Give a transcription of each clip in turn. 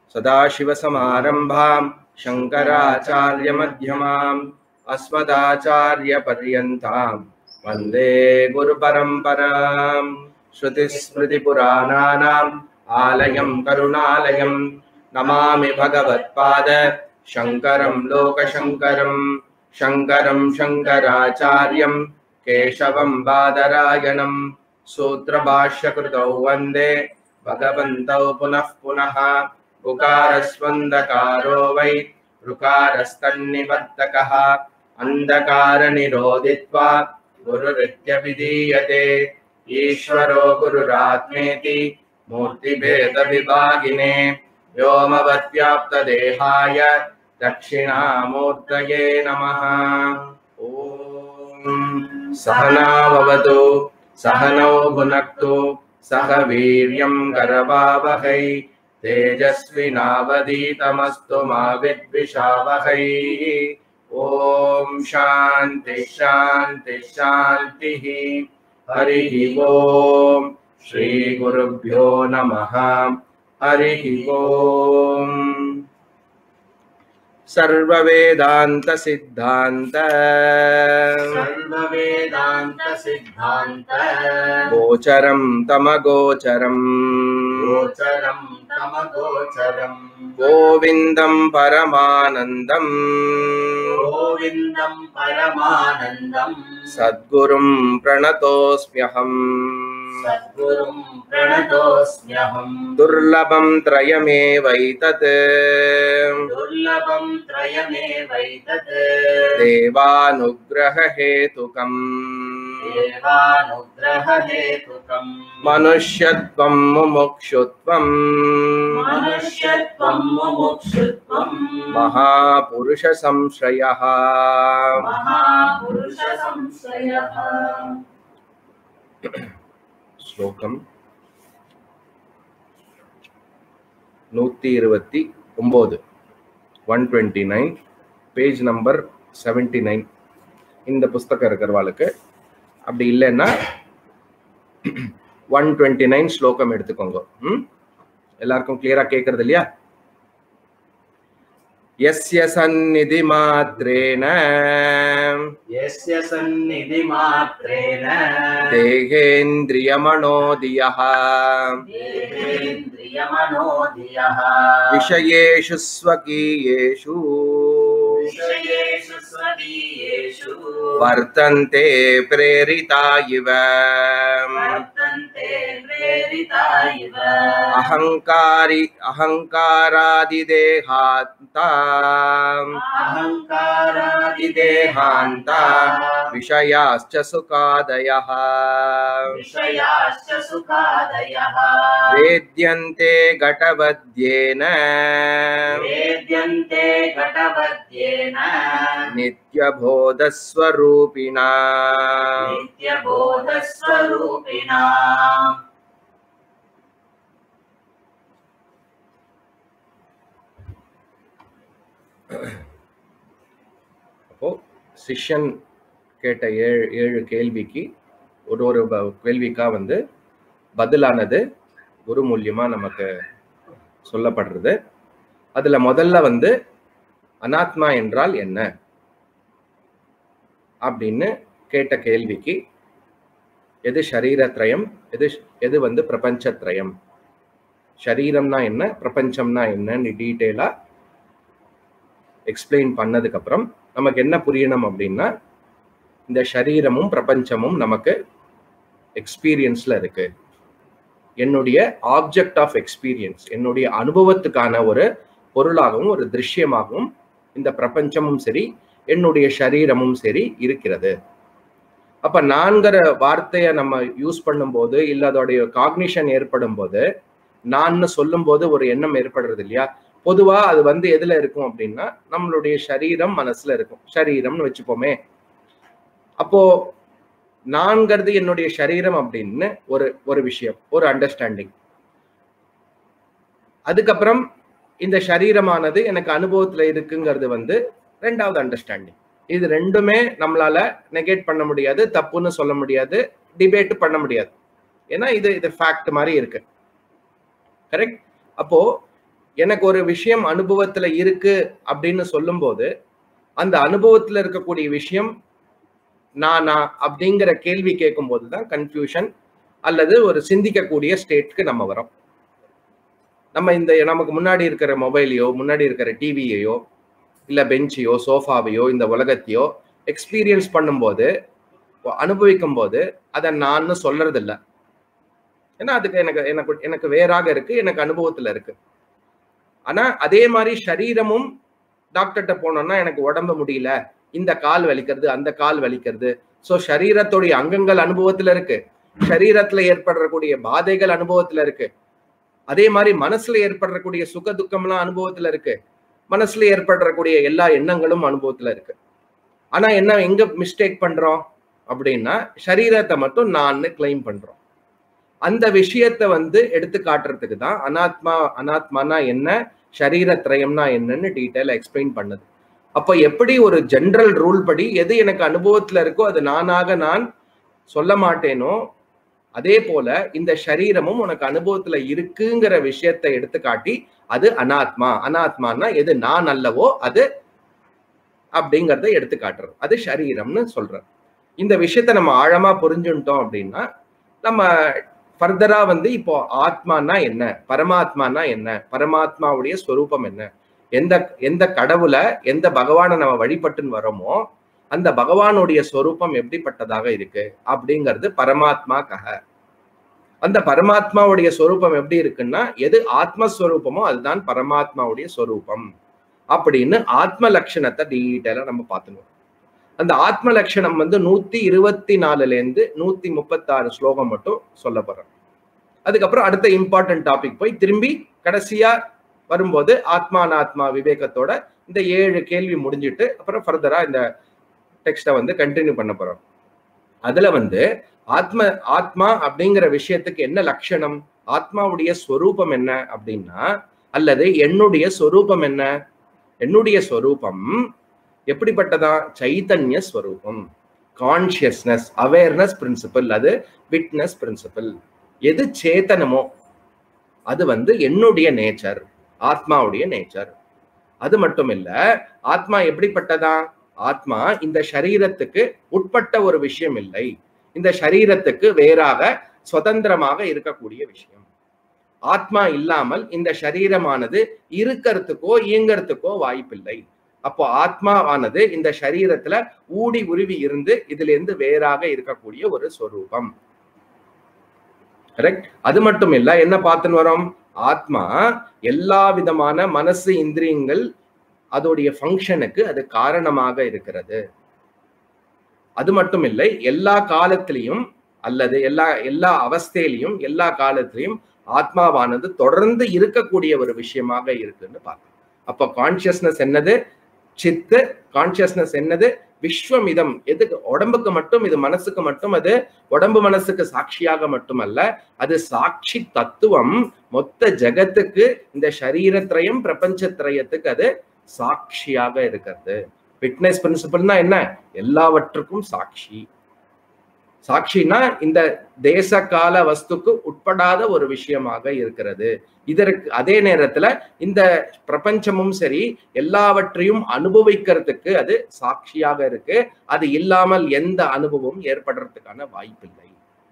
सदाशिवसमारम्भां शङ्कराचार्यमध्यमाम् अस्मदाचार्यपर्यन्तां वन्दे गुरुपरम्पराम् श्रुतिस्मृतिपुराणानाम् आलयं करुणालयं नमामि भगवत्पाद शङ्करं लोकशङ्करं शङ्करं शङ्कराचार्यं केशवं बादरायणं सूत्रभाष्यकृतौ वन्दे भगवन्तौ पुनः पुनः उकारस्वन्दकारो वै ऋकारस्तन्निवर्तकः अन्धकारनिरोधित्वा गुरुरित्यभिधीयते ईश्वरो गुरुरात्मेति मूर्तिभेदविभागिने व्योमवद्व्याप्तदेहाय दक्षिणामूर्तये नमः ॐ सहनाववतु सहनौ भुनक्तु सह वीर्यं करवावहै तेजस्विनावधीतमस्तु मा विद्विषावहै ॐ शान्ति शान्ति शान्तिः हरिः ॐ श्रीगुरुभ्यो नमः हरिः ॐ सर्ववेदान्तसिद्धान्त सर्ववेदान्त सिद्धान्त गोचरं तमगोचरम् गोचरं तमगोचरम् गोविन्दं परमानन्दम् गोविन्दं परमानन्दम् सद्गुरुं प्रणतोऽस्म्यहम् सद्गुरुं प्रणतोऽस्म्यहम् दुर्लभं त्रयमेवैतत् दुर्लभं त्रयमेवैतत् देवानुग्ररहेतुकम् देवानुग्ररहेतुकम् मनुष्यत्वं मुमुक्षुत्वम् मनुष्यत्वं मुमुक्षुत्वम् महापुरुषसंश्रयः महापुरुषसंश्रयः ஸ்லோகம் நூற்றி இருபத்தி ஒம்பது one twenty nine page number seventy nine இந்த புஸ்தகம் இருக்கிறவாளுக்கு அப்படி இல்லைன்னா ஒன் டுவெண்ட்டி நைன் ஸ்லோகம் எடுத்துக்கோங்க ம் எல்லாருக்கும் கிளியரா கேட்கறது இல்லையா यस्य सन्निधिमात्रेण यस्य सन्निधिमात्रेण देहेन्द्रियमणोदियः देहेन्द्रियमनोधियः विषयेषु स्वकीयेषु विषयेषु स्वकीयेषु वर्तन्ते प्रेरिता इव वर्तन्ते प्रेरिता इव अहङ्कारी अहङ्कारादिदेहान्ता अहङ्कारादिदेहान्ता विषयाश्च सुखादयः विषयाश्च सुखादयः वेद्यन्ते घटवद्येन वेद्यन्ते घटवद्येन नित्यबोधस्वरूपिणा नित्यबोधस्वरूपिणा அப்போ சிஷ்யன் கேட்ட ஏழு ஏழு கேள்விக்கு ஒரு ஒரு ப- கேள்விக்கா வந்து பதிலானது குரு மூலியமா நமக்கு சொல்லப்படுறது அதுல முதல்ல வந்து அனாத்மா என்றால் என்ன அப்படின்னு கேட்ட கேள்விக்கு எது ஷரீரத்ரயம் எது எது வந்து பிரபஞ்சத்ரயம் ஷரீரம்னா என்ன பிரபஞ்சம்னா என்னன்னு டீட்டெயிலா எக்ஸ்பிளைன் பண்ணதுக்கு அப்புறம் நமக்கு என்ன புரியணும் அப்படின்னா இந்த சரீரமும் பிரபஞ்சமும் நமக்கு எக்ஸ்பீரியன்ஸ்ல இருக்கு என்னுடைய ஆப்ஜெக்ட் ஆஃப் எக்ஸ்பீரியன்ஸ் என்னுடைய அனுபவத்துக்கான ஒரு பொருளாகவும் ஒரு திருஷ்யமாகவும் இந்த பிரபஞ்சமும் சரி என்னுடைய சரீரமும் சரி இருக்கிறது அப்ப நான்கிற வார்த்தையை நம்ம யூஸ் பண்ணும்போது இல்ல அதோடைய காக்னிஷன் ஏற்படும் போது நான் சொல்லும் போது ஒரு எண்ணம் ஏற்படுறது இல்லையா பொதுவா அது வந்து எதுல இருக்கும் அப்படின்னா நம்மளுடைய சரீரம் மனசுல இருக்கும் சரீரம்னு வச்சுப்போமே அப்போ நான்கிறது என்னுடைய சரீரம் அப்படின்னு ஒரு ஒரு விஷயம் ஒரு அண்டர்ஸ்டாண்டிங் அதுக்கப்புறம் இந்த சரீரமானது எனக்கு அனுபவத்துல இருக்குங்கிறது வந்து ரெண்டாவது அண்டர்ஸ்டாண்டிங் இது ரெண்டுமே நம்மளால நெகேட் பண்ண முடியாது தப்புன்னு சொல்ல முடியாது டிபேட் பண்ண முடியாது ஏன்னா இது இது ஃபேக்ட் மாதிரி இருக்கு கரெக்ட் அப்போ எனக்கு ஒரு விஷயம் அனுபவத்துல இருக்கு அப்படின்னு சொல்லும்போது அந்த அனுபவத்துல இருக்கக்கூடிய விஷயம் நானா அப்படிங்கிற கேள்வி கேட்கும்போது தான் கன்ஃபியூஷன் அல்லது ஒரு சிந்திக்கக்கூடிய ஸ்டேட்க்கு நம்ம வரோம் நம்ம இந்த நமக்கு முன்னாடி இருக்கிற மொபைலையோ முன்னாடி இருக்கிற டிவியையோ இல்ல பெஞ்சையோ சோஃபாவையோ இந்த உலகத்தையோ எக்ஸ்பீரியன்ஸ் பண்ணும்போது அனுபவிக்கும் போது அதை நான் சொல்றது இல்ல ஏன்னா அதுக்கு எனக்கு எனக்கு எனக்கு வேறாக இருக்கு எனக்கு அனுபவத்துல இருக்கு ஆனா அதே மாதிரி சரீரமும் டாக்டர்கிட்ட போனோம்னா எனக்கு உடம்பு முடியல இந்த கால் வலிக்கிறது அந்த கால் வலிக்கிறது சோ சரீரத்துடைய அங்கங்கள் அனுபவத்துல இருக்கு சரீரத்துல ஏற்படக்கூடிய பாதைகள் அனுபவத்துல இருக்கு அதே மாதிரி மனசுல ஏற்படக்கூடிய சுக துக்கம்லாம் அனுபவத்துல இருக்கு மனசுல ஏற்படக்கூடிய எல்லா எண்ணங்களும் அனுபவத்துல இருக்கு ஆனா என்ன எங்க மிஸ்டேக் பண்றோம் அப்படின்னா சரீரத்தை மட்டும் நான் கிளைம் பண்றோம் அந்த விஷயத்த வந்து எடுத்து காட்டுறதுக்கு தான் அனாத்மா அனாத்மானா என்ன சரீரத்ரயம்னா என்னன்னு டீட்டெயில் எக்ஸ்பிளைன் பண்ணுது அப்போ எப்படி ஒரு ஜென்ரல் ரூல் படி எது எனக்கு அனுபவத்துல இருக்கோ அது நானாக நான் சொல்ல மாட்டேனோ அதே போல இந்த சரீரமும் உனக்கு அனுபவத்துல இருக்குங்கிற விஷயத்தை எடுத்து காட்டி அது அனாத்மா அனாத்மானா எது நான் அல்லவோ அது அப்படிங்கறத எடுத்து காட்டுறது அது சரீரம்னு சொல்றது இந்த விஷயத்த நம்ம ஆழமா புரிஞ்சுட்டோம் அப்படின்னா நம்ம ஃபர்தரா வந்து இப்போ ஆத்மானா என்ன பரமாத்மானா என்ன பரமாத்மாவுடைய ஸ்வரூபம் என்ன எந்த எந்த கடவுளை எந்த பகவானை நம்ம வழிபட்டுன்னு வரோமோ அந்த பகவானுடைய ஸ்வரூபம் எப்படிப்பட்டதாக இருக்கு அப்படிங்கிறது பரமாத்மா கக அந்த பரமாத்மாவுடைய ஸ்வரூபம் எப்படி இருக்குன்னா எது ஆத்மஸ்வரூபமோ அதுதான் பரமாத்மாவுடைய ஸ்வரூபம் அப்படின்னு ஆத்ம லட்சணத்தை டீட்டெயிலா நம்ம பார்த்துக்கணும் அந்த ஆத்ம லட்சணம் வந்து நூத்தி இருபத்தி நாலுல இருந்து நூத்தி முப்பத்தாறு ஸ்லோகம் மட்டும் சொல்ல போறோம் அதுக்கப்புறம் அடுத்த இம்பார்ட்டன்ட் டாபிக் போய் திரும்பி கடைசியா வரும்போது ஆத்மானாத்மா விவேகத்தோட இந்த ஏழு கேள்வி முடிஞ்சிட்டு அப்புறம் ஃபர்தரா இந்த டெக்ஸ்டை வந்து கண்டினியூ பண்ண போறோம் அதுல வந்து ஆத்ம ஆத்மா அப்படிங்கிற விஷயத்துக்கு என்ன லட்சணம் ஆத்மாவுடைய ஸ்வரூபம் என்ன அப்படின்னா அல்லது என்னுடைய ஸ்வரூபம் என்ன என்னுடைய ஸ்வரூபம் எப்படிப்பட்டதா சைத்தன்ய ஸ்வரூபம் கான்சியஸ்னஸ் அவேர்னஸ் பிரின்சிபல் அது விட்னஸ் பிரின்சிபல் எது சேத்தனமோ அது வந்து என்னுடைய நேச்சர் ஆத்மாவுடைய நேச்சர் அது மட்டும் இல்ல ஆத்மா எப்படிப்பட்டதா ஆத்மா இந்த சரீரத்துக்கு உட்பட்ட ஒரு விஷயம் இல்லை இந்த சரீரத்துக்கு வேறாக சுதந்திரமாக இருக்கக்கூடிய விஷயம் ஆத்மா இல்லாமல் இந்த சரீரமானது இருக்கிறதுக்கோ இயங்கிறதுக்கோ வாய்ப்பில்லை அப்போ ஆத்மாவானது இந்த சரீரத்துல ஊடி உருவி இருந்து இதுல இருந்து வேறாக இருக்கக்கூடிய ஒரு ஸ்வரூபம் கரெக்ட் அது மட்டும் இல்ல என்ன பார்த்துன்னு வரோம் ஆத்மா எல்லா விதமான மனசு இந்திரியங்கள் அதோடைய ஃபங்க்ஷனுக்கு அது காரணமாக இருக்கிறது அது மட்டும் இல்லை எல்லா காலத்திலையும் அல்லது எல்லா எல்லா அவஸ்தையிலையும் எல்லா காலத்திலையும் ஆத்மாவானது தொடர்ந்து இருக்கக்கூடிய ஒரு விஷயமாக இருக்குன்னு பார்க்கலாம் அப்போ கான்சியஸ்னஸ் என்னது சித்து கான்சியஸ்னஸ் என்னது விஸ்வமிதம் எதுக்கு உடம்புக்கு மட்டும் இது மனசுக்கு மட்டும் அது உடம்பு மனசுக்கு சாட்சியாக மட்டுமல்ல அது சாட்சி தத்துவம் மொத்த ஜெகத்துக்கு இந்த சரீரத்திரயம் பிரபஞ்சத்திரயத்துக்கு அது சாட்சியாக இருக்கிறது ஃபிட்னஸ் பிரின்சிபல்னா என்ன எல்லாவற்றுக்கும் சாட்சி சாட்சினா இந்த தேச கால வஸ்துக்கு உட்படாத ஒரு விஷயமாக இருக்கிறது இதற்கு அதே நேரத்துல இந்த பிரபஞ்சமும் சரி எல்லாவற்றையும் அனுபவிக்கிறதுக்கு அது சாட்சியாக இருக்கு அது இல்லாமல் எந்த அனுபவமும் ஏற்படுறதுக்கான வாய்ப்பில்லை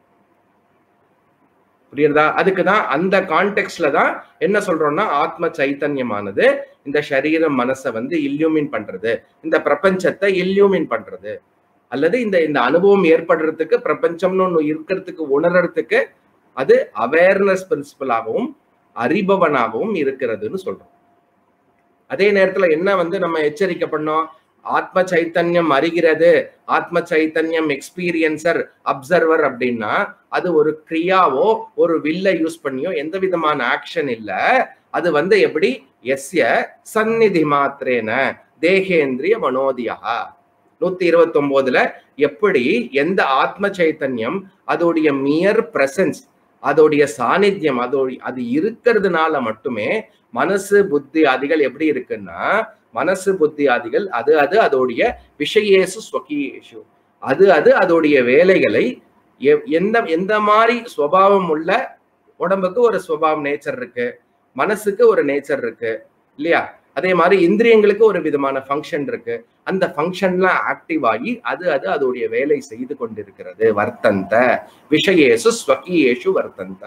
புரியுறதா அதுக்கு தான் அந்த கான்டெக்ட்ல தான் என்ன சொல்றோம்னா ஆத்ம சைத்தன்யமானது இந்த சரீரம் மனசை வந்து இல்யூமின் பண்றது இந்த பிரபஞ்சத்தை இல்யூமின் பண்றது அல்லது இந்த இந்த அனுபவம் ஏற்படுறதுக்கு பிரபஞ்சம்னு ஒன்று இருக்கிறதுக்கு உணர்றதுக்கு அது அவேர்னஸ் பிரின்சிபலாகவும் அறிபவனாகவும் இருக்கிறதுன்னு சொல்றோம் அதே நேரத்துல என்ன வந்து நம்ம எச்சரிக்கை பண்ணோம் ஆத்ம சைத்தன்யம் அறிகிறது ஆத்ம சைத்தன்யம் எக்ஸ்பீரியன்சர் அப்சர்வர் அப்படின்னா அது ஒரு கிரியாவோ ஒரு வில்ல யூஸ் பண்ணியோ எந்த விதமான ஆக்ஷன் இல்ல அது வந்து எப்படி எஸ்ய சந்நிதி மாத்திரேன தேகேந்திரிய மனோதியா நூத்தி இருபத்தி ஒன்பதுல எப்படி எந்த ஆத்ம சைத்தன்யம் அதோடைய மியர் பிரசன்ஸ் அதோடைய சாநித்தியம் அதோடைய அது இருக்கிறதுனால மட்டுமே மனசு புத்தி ஆதிகள் எப்படி இருக்குன்னா மனசு புத்தி ஆதிகள் அது அது அதோடைய விஷயேசு ஸ்வகீயேஷு அது அது அதோடைய வேலைகளை எந்த எந்த மாதிரி சுவாவம் உள்ள உடம்புக்கு ஒரு சுவாவம் நேச்சர் இருக்கு மனசுக்கு ஒரு நேச்சர் இருக்கு இல்லையா அதே மாதிரி இந்திரியங்களுக்கு ஒரு விதமான ஃபங்க்ஷன் இருக்கு அந்த ஃபங்க்ஷன்லாம் ஆக்டிவ் ஆகி அது அது அதோடைய வேலை செய்து கொண்டிருக்கிறது வர்த்தந்த விஷயேசு ஸ்வகியேஷு வர்த்தந்த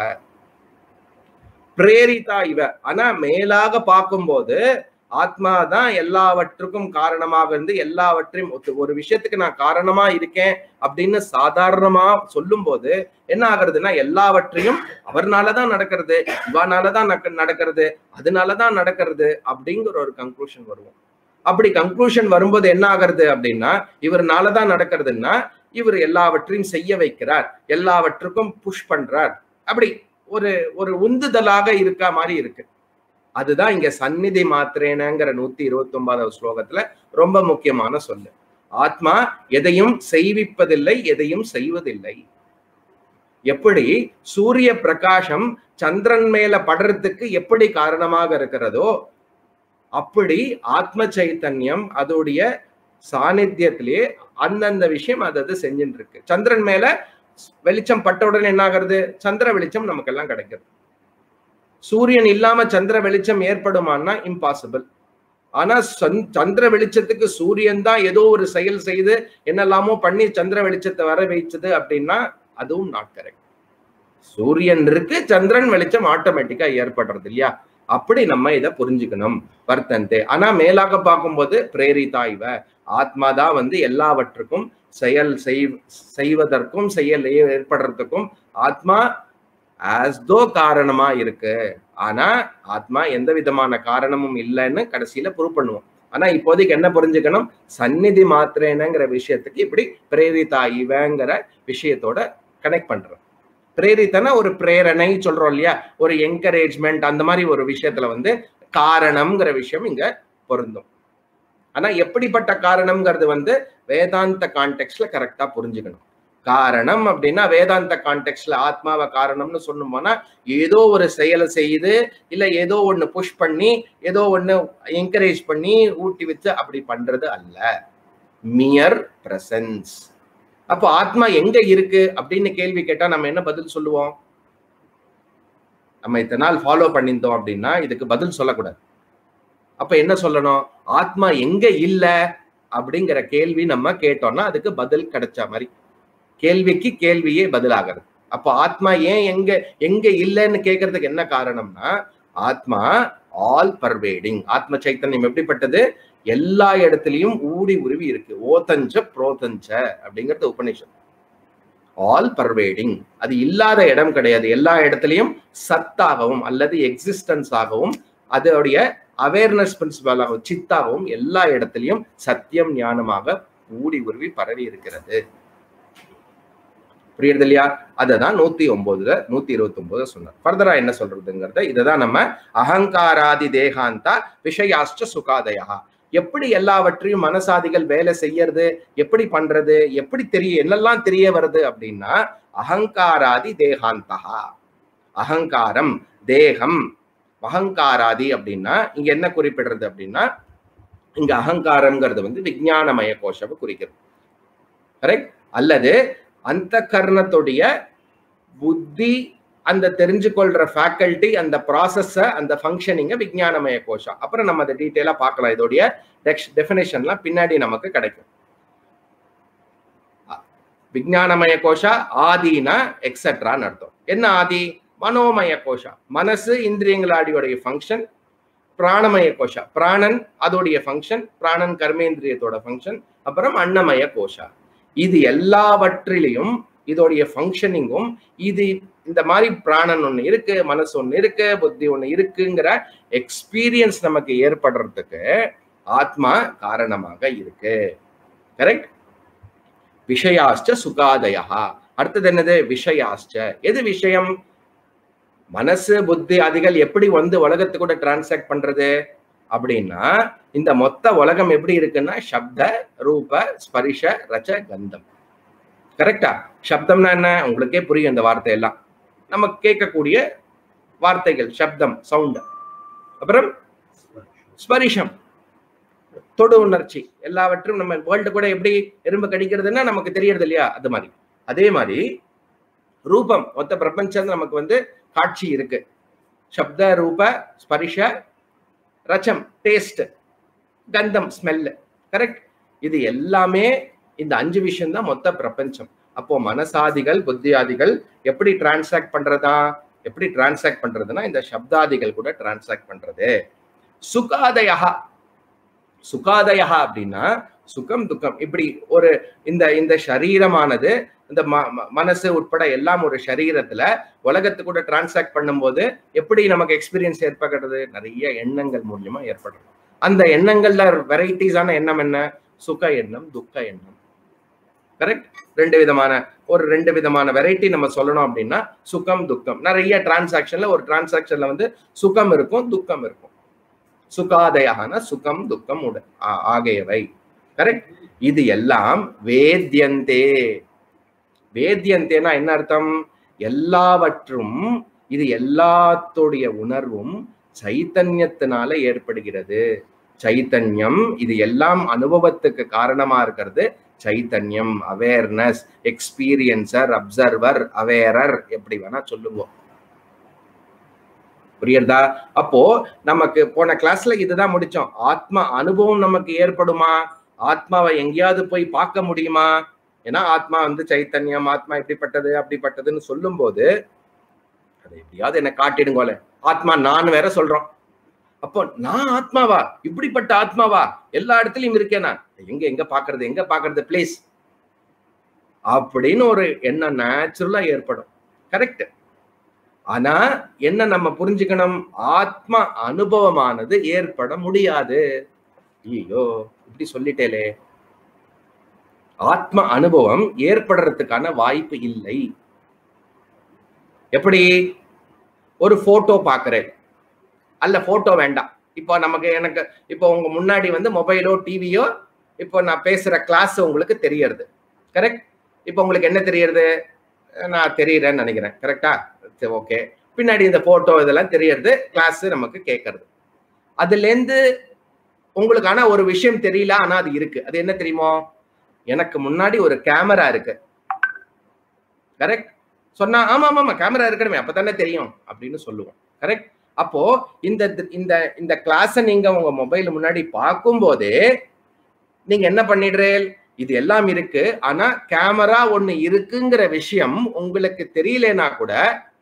பிரேரிதா இவ ஆனா மேலாக பார்க்கும்போது ஆத்மா தான் எல்லாவற்றுக்கும் காரணமாக இருந்து எல்லாவற்றையும் ஒத்து- ஒரு விஷயத்துக்கு நான் காரணமா இருக்கேன் அப்படின்னு சாதாரணமா சொல்லும் போது என்ன ஆகுறதுன்னா எல்லாவற்றையும் அவர்னாலதான் நடக்கிறது இவானாலதான் நக்க- நடக்கிறது அதனாலதான் நடக்கிறது அப்படிங்கிற ஒரு கன்க்ளூஷன் வருவோம் அப்படி கன்க்ளூஷன் வரும்போது என்ன ஆகுறது அப்படின்னா இவர்னாலதான் நடக்கிறதுன்னா இவர் எல்லாவற்றையும் செய்ய வைக்கிறார் எல்லாவற்றுக்கும் புஷ் பண்றார் அப்படி ஒரு ஒரு உந்துதலாக இருக்க மாதிரி இருக்கு அதுதான் இங்க சந்நிதி மாத்திரேனங்கிற நூத்தி இருபத்தி ஒன்பதாவது ஸ்லோகத்துல ரொம்ப முக்கியமான சொல்லு ஆத்மா எதையும் செய்விப்பதில்லை எதையும் செய்வதில்லை எப்படி சூரிய பிரகாசம் சந்திரன் மேல படுறதுக்கு எப்படி காரணமாக இருக்கிறதோ அப்படி ஆத்ம சைத்தன்யம் அதோடைய சாநித்தியத்திலேயே அந்தந்த விஷயம் அது அது செஞ்சுட்டு இருக்கு சந்திரன் மேல வெளிச்சம் பட்ட உடனே என்ன ஆகுறது சந்திர வெளிச்சம் நமக்கெல்லாம் கிடைக்கிறது சூரியன் இல்லாம சந்திர வெளிச்சம் ஏற்படுமான்னா இம்பாசிபிள் ஆனா சந்- சந்திர வெளிச்சத்துக்கு சூரியன் தான் ஏதோ ஒரு செயல் செய்து என்னெல்லாமோ பண்ணி சந்திர வெளிச்சத்தை வர வைச்சது அப்படின்னா அதுவும் நாட் கரெக்ட் சூரியன் இருக்கு சந்திரன் வெளிச்சம் ஆட்டோமேட்டிக்கா ஏற்படுறது இல்லையா அப்படி நம்ம இதை புரிஞ்சுக்கணும் வர்த்தந்தே ஆனா மேலாக பார்க்கும்போது பிரேரிதா இவ ஆத்மா தான் வந்து எல்லாவற்றுக்கும் செயல் செய்- செய்வதற்கும் செயல் ஏற்படுறதுக்கும் ஆத்மா ஆஸ் தோ காரணமா இருக்கு ஆனா ஆத்மா எந்த விதமான காரணமும் இல்லைன்னு கடைசியில ப்ரூவ் பண்ணுவோம் ஆனா இப்போதைக்கு என்ன புரிஞ்சுக்கணும் சந்நிதி மாத்திரேனங்கிற விஷயத்துக்கு இப்படி பிரேரிதா இவங்கிற விஷயத்தோட கனெக்ட் பண்றோம் பிரேரித்தனா ஒரு பிரேரணை சொல்றோம் இல்லையா ஒரு என்கரேஜ்மெண்ட் அந்த மாதிரி ஒரு விஷயத்துல வந்து காரணம்ங்கிற விஷயம் இங்க பொருந்தும் ஆனா எப்படிப்பட்ட காரணம்ங்கிறது வந்து வேதாந்த கான்டெக்ட்ல கரெக்டா புரிஞ்சுக்கணும் காரணம் அப்படின்னா வேதாந்த கான்டெக்ட்ல ஆத்மாவை காரணம்னு சொன்னோம்னா ஏதோ ஒரு செயலை செய்து இல்ல ஏதோ ஒண்ணு புஷ் பண்ணி ஏதோ ஒண்ணு என்கரேஜ் பண்ணி ஊட்டி வச்சு அப்படி பண்றது அல்ல மியர் பிரசன்ஸ் அப்போ ஆத்மா எங்க இருக்கு அப்படின்னு கேள்வி கேட்டா நம்ம என்ன பதில் சொல்லுவோம் நம்ம இத்தனை நாள் ஃபாலோ பண்ணியிருந்தோம் அப்படின்னா இதுக்கு பதில் சொல்லக்கூடாது அப்ப என்ன சொல்லணும் ஆத்மா எங்க இல்ல அப்படிங்கிற கேள்வி நம்ம கேட்டோம்னா அதுக்கு பதில் கிடைச்ச மாதிரி கேள்விக்கு கேள்வியே பதிலாகிறது அப்போ ஆத்மா ஏன் எங்க எங்க இல்லைன்னு கேட்கறதுக்கு என்ன காரணம்னா ஆத்மா ஆல் பர்வேடிங் ஆத்ம சைத்தன்யம் எப்படிப்பட்டது எல்லா இடத்துலயும் ஊடி உருவி இருக்கு ஓதஞ்ச புரோதஞ்ச அப்படிங்கிறது உபநிஷம் ஆல் பர்வேடிங் அது இல்லாத இடம் கிடையாது எல்லா இடத்துலயும் சத்தாகவும் அல்லது எக்ஸிஸ்டன்ஸ் ஆகவும் அதோடைய அவேர்னஸ் பிரின்சிபலாகவும் சித்தாகவும் எல்லா இடத்துலயும் சத்தியம் ஞானமாக ஊடி உருவி பரவி இருக்கிறது புரியுறது இல்லையா அதை தான் நூத்தி ஒன்பதுல நூத்தி இருபத்தி ஒன்பதுல சொன்னார் ஃபர்தரா என்ன சொல்றதுங்கிறத இதை தான் நம்ம அகங்காராதி தேகாந்தா விஷயாஷ்ட சுகாதயா எப்படி எல்லாவற்றையும் மனசாதிகள் வேலை செய்யறது எப்படி பண்றது எப்படி தெரிய என்னெல்லாம் தெரிய வருது அப்படின்னா அகங்காராதி தேகாந்தா அகங்காரம் தேகம் அகங்காராதி அப்படின்னா இங்க என்ன குறிப்பிடுறது அப்படின்னா இங்க அகங்காரம்ங்கிறது வந்து விஞ்ஞானமய கோஷம் குறிக்கிறது கரெக்ட் அல்லது அந்த கர்ணத்துடைய புத்தி அந்த தெரிஞ்சு கொள்ற ஃபேக்கல்ட்டி அந்த ப்ராசஸ அந்த ஃபங்க்ஷனிங்க விஞ்ஞானமய கோஷம் அப்புறம் நம்ம அதை டீட்டெயிலா பார்க்கலாம் இதோடைய டெஃபினேஷன்லாம் பின்னாடி நமக்கு கிடைக்கும் விஞ்ஞானமய கோஷா ஆதினா எக்ஸெட்ரான்னு அர்த்தம் என்ன ஆதி மனோமய கோஷா மனசு இந்திரியங்களாடியோடைய ஃபங்க்ஷன் பிராணமய கோஷா பிராணன் அதோடைய ஃபங்க்ஷன் பிராணன் கர்மேந்திரியத்தோட ஃபங்க்ஷன் அப்புறம் அன்னமய கோஷா இது எல்லாவற்றிலையும் இதோடைய ஃபங்க்ஷனிங்கும் இது இந்த மாதிரி பிராணன் ஒண்ணு இருக்கு மனசு ஒண்ணு இருக்கு புத்தி ஒண்ணு இருக்குங்கிற எக்ஸ்பீரியன்ஸ் நமக்கு ஏற்படுறதுக்கு ஆத்மா காரணமாக இருக்கு கரெக்ட் விஷயாஷ்ட சுகாதயா அடுத்தது என்னது விஷயாஷ்ட எது விஷயம் மனசு புத்தி அதிகள் எப்படி வந்து உலகத்து கூட டிரான்சாக்ட் பண்றது அப்படின்னா இந்த மொத்த உலகம் எப்படி இருக்குன்னா சப்த ரூப ஸ்பரிஷ ரச்ச கந்தம் கரெக்டா சப்தம்னா என்ன உங்களுக்கே புரியும் இந்த வார்த்தை எல்லாம் நம்ம கேட்கக்கூடிய வார்த்தைகள் சப்தம் சவுண்ட் அப்புறம் ஸ்பரிஷம் தொடு உணர்ச்சி எல்லாவற்றும் நம்ம வேர்ல்டு கூட எப்படி எறும்பு கடிக்கிறதுன்னா நமக்கு தெரியறது இல்லையா அது மாதிரி அதே மாதிரி ரூபம் மொத்த பிரபஞ்சம் நமக்கு வந்து காட்சி இருக்கு சப்த ரூப ஸ்பரிஷ ரச்சம் டேஸ்ட் கந்தம் ஸ்மெல் கரெக்ட் இது எல்லாமே இந்த அஞ்சு விஷயம் தான் மொத்த பிரபஞ்சம் அப்போ மனசாதிகள் புத்தியாதிகள் எப்படி டிரான்சாக்ட் பண்றதா எப்படி டிரான்சாக்ட் பண்றதுன்னா இந்த சப்தாதிகள் கூட டிரான்சாக்ட் பண்றது சுகாதயா சுகாதயா அப்படின்னா சுகம் துக்கம் இப்படி ஒரு இந்த இந்த சரீரமானது இந்த ம- ம- மனசு உட்பட எல்லாம் ஒரு சரீரத்துல உலகத்து கூட டிரான்சாக்ட் பண்ணும்போது எப்படி நமக்கு எக்ஸ்பீரியன்ஸ் ஏற்படுறது நிறைய எண்ணங்கள் மூலியமா ஏற்படுறது அந்த எண்ணங்கள்ல வெரைட்டிஸான எண்ணம் என்ன சுக எண்ணம் துக்க எண்ணம் கரெக்ட் ரெண்டு விதமான ஒரு ரெண்டு விதமான வெரைட்டி நம்ம சொல்லணும் அப்படின்னா சுகம் துக்கம் நிறைய டிரான்சாக்ஷன்ல ஒரு டிரான்சாக்ஷன்ல வந்து சுகம் இருக்கும் துக்கம் இருக்கும் சுகாதயான சுகம் துக்கம் உட ஆ- ஆகியவை கரெக்ட் இது எல்லாம் வேத்யந்தே வேத்யந்தேனா என்ன அர்த்தம் எல்லாவற்றும் இது எல்லாத்துடைய உணர்வும் சைத்தன்யத்தினால ஏற்படுகிறது சைத்தன்யம் இது எல்லாம் அனுபவத்துக்கு காரணமா இருக்கிறது சைத்தன்யம் அவேர்னஸ் எக்ஸ்பீரியன்சர் அப்சர்வர் அவேரர் எப்படி வேணா சொல்லுவோம் புரியுறதா அப்போ நமக்கு போன கிளாஸ்ல இதுதான் முடிச்சோம் ஆத்ம அனுபவம் நமக்கு ஏற்படுமா ஆத்மாவை எங்கேயாவது போய் பார்க்க முடியுமா ஏன்னா ஆத்மா வந்து சைத்தன்யம் ஆத்மா இப்படிப்பட்டது அப்படிப்பட்டதுன்னு சொல்லும்போது அதை எப்படியாவது என்ன காட்டிடுங்கோல ஆத்மா நான் வேற சொல்றோம் அப்போ நான் ஆத்மாவா இப்படிப்பட்ட ஆத்மாவா எல்லா இடத்துலயும் இருக்கேன் நான் எங்க எங்க பாக்குறது எங்க பாக்குறது பிளேஸ் அப்படின்னு ஒரு எண்ணம் நேச்சுரலா ஏற்படும் கரெக்ட் ஆனா என்ன நம்ம புரிஞ்சுக்கணும் ஆத்ம அனுபவமானது ஏற்பட முடியாது ஐயோ இப்படி சொல்லிட்டேலே ஆத்ம அனுபவம் ஏற்படுறதுக்கான வாய்ப்பு இல்லை எப்படி ஒரு போட்டோ பாக்குறேன் அல்ல போட்டோ வேண்டாம் இப்போ நமக்கு எனக்கு இப்போ உங்க முன்னாடி வந்து மொபைலோ டிவியோ இப்போ நான் பேசுற கிளாஸ் உங்களுக்கு தெரியறது கரெக்ட் இப்போ உங்களுக்கு என்ன தெரியறது நான் தெரியறேன்னு நினைக்கிறேன் கரெக்டா சரி ஓகே பின்னாடி இந்த போட்டோ இதெல்லாம் தெரியறது கிளாஸ் நமக்கு கேட்கறது அதுலேருந்து உங்களுக்கான ஒரு விஷயம் தெரியல ஆனா அது இருக்கு அது என்ன தெரியுமோ எனக்கு முன்னாடி ஒரு கேமரா இருக்கு கரெக்ட் சொன்னா ஆமா ஆமா ஆமா கேமரா இருக்கணுமே அப்பதானே தெரியும் அப்படின்னு சொல்லுவோம் கரெக்ட் அப்போ இந்த இந்த இந்த கிளாஸை நீங்க உங்க மொபைல் முன்னாடி பார்க்கும் போதே நீங்க என்ன பண்ணிடுறேன் இது எல்லாம் இருக்கு ஆனா கேமரா ஒண்ணு இருக்குங்கிற விஷயம் உங்களுக்கு தெரியலனா கூட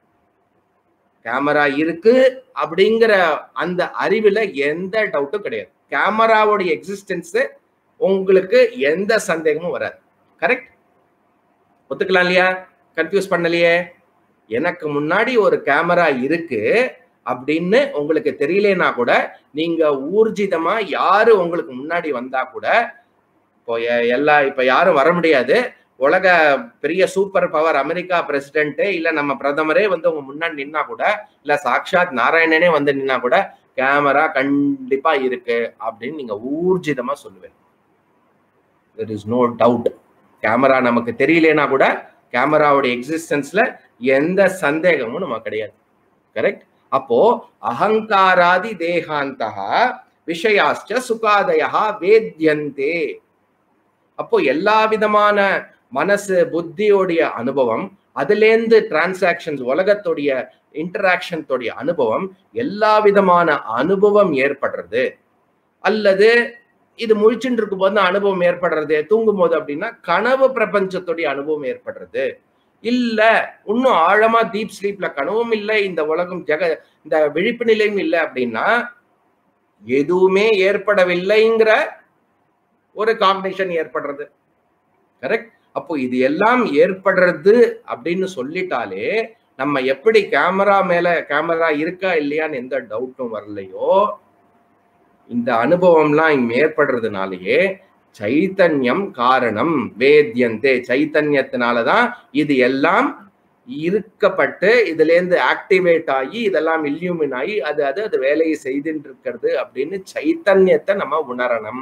கேமரா இருக்கு அப்படிங்கிற அந்த அறிவுல எந்த டவுட்டும் கிடையாது கேமராவோடைய எக்ஸிஸ்டன்ஸ் உங்களுக்கு எந்த சந்தேகமும் வராது கரெக்ட் ஒத்துக்கலாம் இல்லையா கன்ஃபியூஸ் பண்ணலையே எனக்கு முன்னாடி ஒரு கேமரா இருக்கு அப்படின்னு உங்களுக்கு தெரியலனா கூட நீங்க ஊர்ஜிதமா யாரு உங்களுக்கு முன்னாடி வந்தா கூட இப்போ எ- எல்லா இப்ப யாரும் வர முடியாது உலக பெரிய சூப்பர் பவர் அமெரிக்கா பிரசிடென்ட் இல்ல நம்ம பிரதமரே வந்து உங்க முன்னாடி நின்னா கூட இல்ல சாக்ஷாத் நாராயணனே வந்து நின்னா கூட கேமரா கண்டிப்பா இருக்கு அப்படின்னு நீங்க ஊர்ஜிதமா சொல்லுவேன் there is no doubt camera நமக்கு தெரியலனா கூட கேமராவுடைய எக்ஸிஸ்டன்ஸ்ல எந்த சந்தேகமும் நமக்கு கிடையாது கரெக்ட் அப்போ அகங்காராதி தேகாந்தா விஷயாச்ச சுகாதயா வேத்யந்தே அப்போ எல்லா விதமான மனசு புத்தியோடைய அனுபவம் அதுலேருந்து டிரான்சாக்ஷன்ஸ் உலகத்துடைய இன்டராக்ஷன்ஸோடைய அனுபவம் எல்லா விதமான அனுபவம் ஏற்படுறது அல்லது இது முழிச்சுட்டு இருக்கும் போது அனுபவம் ஏற்படுறது தூங்கும் போது அப்படின்னா கனவு பிரபஞ்சத்துடைய அனுபவம் ஏற்படுறது இல்ல இன்னும் ஆழமா டீப் ஸ்லீப்ல கனவும் இல்லை இந்த உலகம் ஜெக இந்த விழிப்பு நிலையும் இல்லை அப்படின்னா எதுவுமே ஏற்படவில்லைங்கிற ஒரு காம்பினேஷன் ஏற்படுறது கரெக்ட் அப்போ இது எல்லாம் ஏற்படுறது அப்படின்னு சொல்லிட்டாலே நம்ம எப்படி கேமரா மேல கேமரா இருக்கா இல்லையான்னு எந்த டவுட்டும் வரலையோ இந்த அனுபவம்லாம் இங்க ஏற்படுறதுனாலயே சைத்தன்யம் காரணம் வேத்யந்தே சைத்தன்யத்தினாலதான் இது எல்லாம் இருக்கப்பட்டு இதுல இருந்து ஆக்டிவேட் ஆகி இதெல்லாம் இல்யூமின் ஆகி அது அது அது வேலையை செய்துட்டு இருக்கிறது அப்படின்னு சைத்தன்யத்தை நம்ம உணரணும்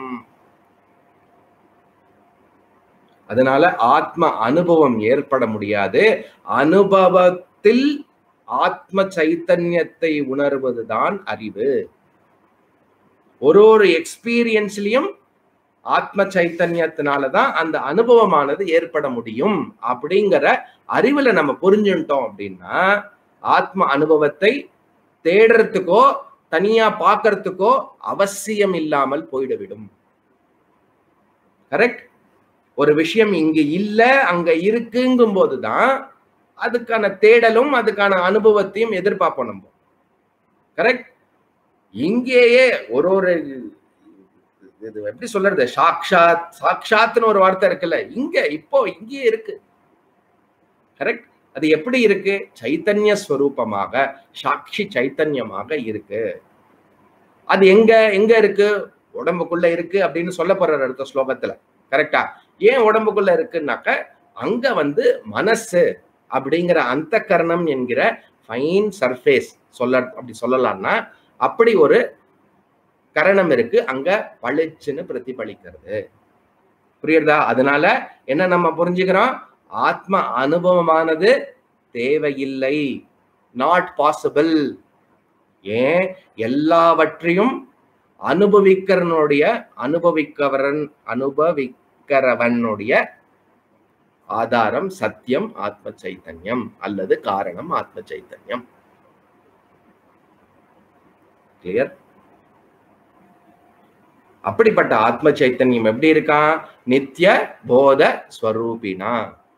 அதனால ஆத்ம அனுபவம் ஏற்பட முடியாது அனுபவத்தில் ஆத்ம சைத்தன்யத்தை உணர்வதுதான் அறிவு ஒரு ஒரு எக்ஸ்பீரியன்ஸ்லயும் ஆத்ம சைத்தன்யத்தினாலதான் அந்த அனுபவமானது ஏற்பட முடியும் அப்படிங்கிற அறிவுல நம்ம புரிஞ்சுட்டோம் அப்படின்னா ஆத்ம அனுபவத்தை தேடுறதுக்கோ தனியா பார்க்கறதுக்கோ அவசியம் இல்லாமல் போய்விடும் கரெக்ட் ஒரு விஷயம் இங்க இல்ல அங்க இருக்குங்கும் போதுதான் அதுக்கான தேடலும் அதுக்கான அனுபவத்தையும் எதிர்பார்ப்போம் நம்ம கரெக்ட் இங்கேயே ஒரு ஒரு இது எப்படி சொல்றது சாக்ஷாத் சாக்ஷாத்னு ஒரு வார்த்தை இருக்குல்ல இங்க இப்போ இங்கேயே இருக்கு கரெக்ட் அது எப்படி இருக்கு சைத்தன்ய ஸ்வரூபமாக சாட்சி சைத்தன்யமாக இருக்கு அது எங்க எங்க இருக்கு உடம்புக்குள்ள இருக்கு அப்படின்னு சொல்ல போறாரு அடுத்த ஸ்லோகத்துல கரெக்டா ஏன் உடம்புக்குள்ள இருக்குன்னாக்க அங்க வந்து மனசு அப்படிங்கிற அந்த கரணம் என்கிற ஃபைன் சர்ஃபேஸ் சொல்ல அப்படி சொல்லலாம்னா அப்படி ஒரு கரணம் இருக்கு அங்க பளிச்சுன்னு பிரதிபலிக்கிறது புரியுறதா அதனால என்ன நம்ம புரிஞ்சுக்கிறோம் ஆத்ம அனுபவமானது தேவையில்லை நாட் பாசிபிள் ஏன் எல்லாவற்றையும் அனுபவிக்கிறனுடைய அனுபவிக்கவரன் அனுபவிக்கிறவனுடைய ஆதாரம் சத்தியம் ஆத்ம சைத்தன்யம் அல்லது காரணம் ஆத்ம சைத்தன்யம் கிளியர் அப்படிப்பட்ட ஆத்ம சைத்தன்யம் எப்படி இருக்கான் நித்திய போத ஸ்வரூபினா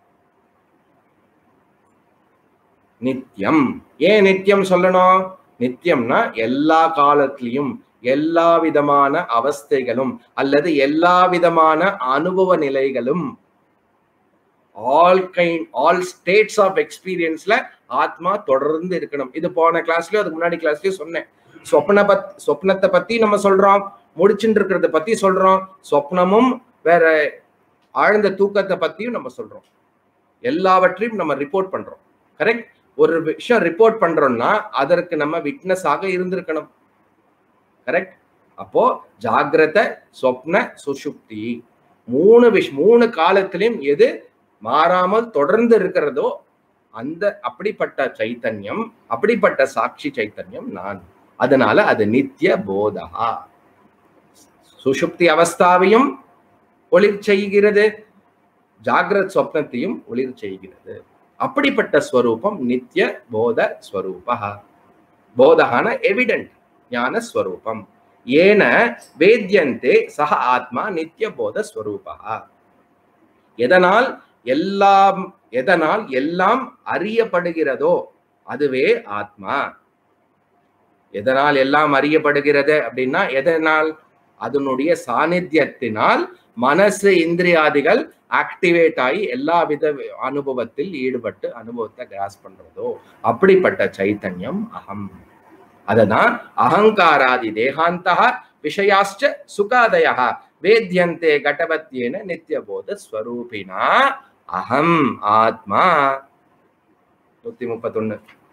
நித்தியம் ஏன் நித்தியம் சொல்லணும் நித்தியம்னா எல்லா காலத்திலையும் எல்லா விதமான அவஸ்தைகளும் அல்லது எல்லா விதமான அனுபவ நிலைகளும் all kind all states of எக்ஸ்பீரியன்ஸ்ல ஆத்மா தொடர்ந்து இருக்கணும் இது போன கிளாஸ்லயும் அதுக்கு முன்னாடி கிளாஸ்லயும் சொன்னேன் சொப்ன பத் சொப்னத்தை பத்தி நம்ம சொல்றோம் முடிச்சுட்டு இருக்கிறத பத்தி சொல்றோம் சொப்னமும் வேற ஆழ்ந்த தூக்கத்தை பத்தியும் நம்ம சொல்றோம் எல்லாவற்றையும் நம்ம ரிப்போர்ட் பண்றோம் கரெக்ட் ஒரு விஷயம் ரிப்போர்ட் பண்றோம்னா அதற்கு நம்ம விட்னஸ் ஆக இருந்திருக்கணும் கரெக்ட் அப்போ ஜாகிரத சொப்ன சுஷுப்தி மூணு விஷ் மூணு காலத்திலையும் எது மாறாமல் தொடர்ந்து இருக்கிறதோ அந்த அப்படிப்பட்ட சைத்தன்யம் அப்படிப்பட்ட சாட்சி சைத்தன்யம் நான் அதனால அது நித்திய போதகா சுஷுப்தி அவஸ்தாவையும் ஒளிர் செய்கிறது ஜாகிரத் சொப்னத்தையும் ஒளிர் செய்கிறது அப்படிப்பட்ட ஸ்வரூபம் நித்திய போத ஸ்வரூபா போதகான எவிடென்ட் ஞான ஸ்வரூபம் ஏன வேத்யந்தே சக ஆத்மா நித்திய போத ஸ்வரூபா எதனால் எல்லாம் எதனால் எல்லாம் அறியப்படுகிறதோ அதுவே ஆத்மா எதனால் எல்லாம் அறியப்படுகிறது அப்படின்னா எதனால் அதனுடைய சாநித்தியத்தினால் மனசு இந்திரியாதிகள் ஆக்டிவேட் ஆகி எல்லா வித அனுபவத்தில் ஈடுபட்டு அனுபவத்தை கிராஸ் பண்றதோ அப்படிப்பட்ட சைத்தன்யம் அகம் அததான் அகங்காராதி தேகாந்தா விஷயாச்ச சுகாதய வேத்யந்தே கடவத்தியேன நித்தியபோத ஸ்வரூபினா அகம் ஆத்மா நூத்தி முப்பத்தொன்னு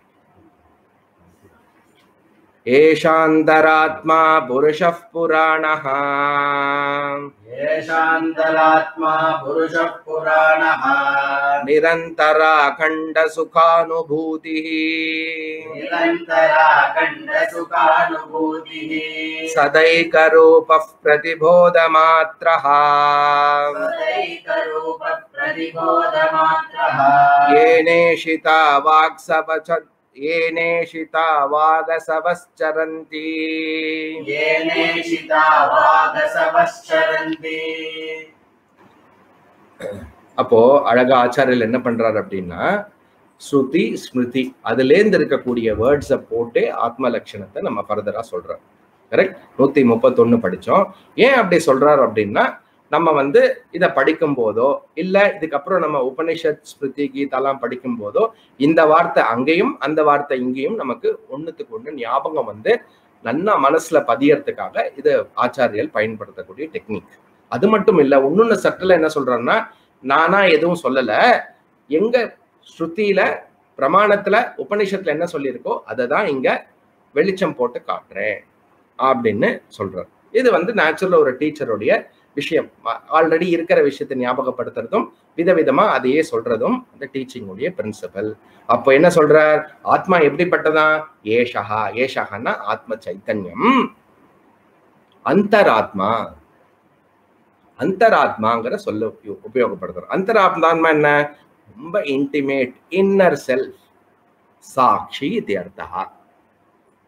ஏஷாந்தராத்மா புருஷः புராணः येषान्तरात्मा पुरुषः पुराणः निरन्तराखण्डसुखानुभूतिः निरन्तराखण्डसुखानुभूतिः सदैकरूपः प्रतिबोधमात्रः सदैकरूपप्रतिबोधमात्रः येनेषिता वाक्सवच येनेषिता वागसवश्चरन्ति येनेषिता वागसवश्चरन्ति அப்போ அழகா ஆச்சாரியர் என்ன பண்றாரு அப்படின்னா ஸ்ருதி ஸ்மிருதி அதுலேருந்து இருக்கக்கூடிய வேர்ட்ஸை போட்டு ஆத்ம லட்சணத்தை நம்ம ஃபர்தரா சொல்றோம் கரெக்ட் நூத்தி முப்பத்தொன்னு படிச்சோம் ஏன் அப்படி சொல்றாரு அப்படின்னா நம்ம வந்து இதை படிக்கும் போதோ இல்ல இதுக்கப்புறம் நம்ம உபனிஷத் ஸ்மிருதி கீதாலாம் படிக்கும் போதோ இந்த வார்த்தை அங்கேயும் அந்த வார்த்தை இங்கேயும் நமக்கு ஒண்ணுத்துக்கு ஒண்ணு ஞாபகம் வந்து நன்னா மனசுல பதியறதுக்காக இது ஆச்சாரியல் பயன்படுத்தக்கூடிய டெக்னிக் அது மட்டும் இல்ல இன்னொன்னு சட்டில் என்ன சொல்றாருன்னா நானா எதுவும் சொல்லல எங்க ஸ்ருதியில பிரமாணத்துல உபனிஷத்துல என்ன சொல்லியிருக்கோ அதை தான் இங்க வெளிச்சம் போட்டு காட்டுறேன் அப்படின்னு சொல்றாரு இது வந்து நேச்சுரல் ஒரு டீச்சருடைய விஷயம் ஆல்ரெடி இருக்கிற விஷயத்தை ஞாபகப்படுத்துறதும் விதவிதமா அதையே சொல்றதும் அந்த டீச்சிங் உடைய பிரின்சிபல் அப்போ என்ன சொல்றார் ஆத்மா எப்படிப்பட்டதா ஏஷகா ஏஷகன்னா ஆத்ம சைத்தன்யம் அந்தராத்மா அந்தராத்மாங்கிற சொல்ல உபயோ- உபயோகப்படுத்துறோம் அந்தராத்மா என்ன ரொம்ப இன்டிமேட் இன்னர் செல்ஃப் சாட்சி இது அர்த்தா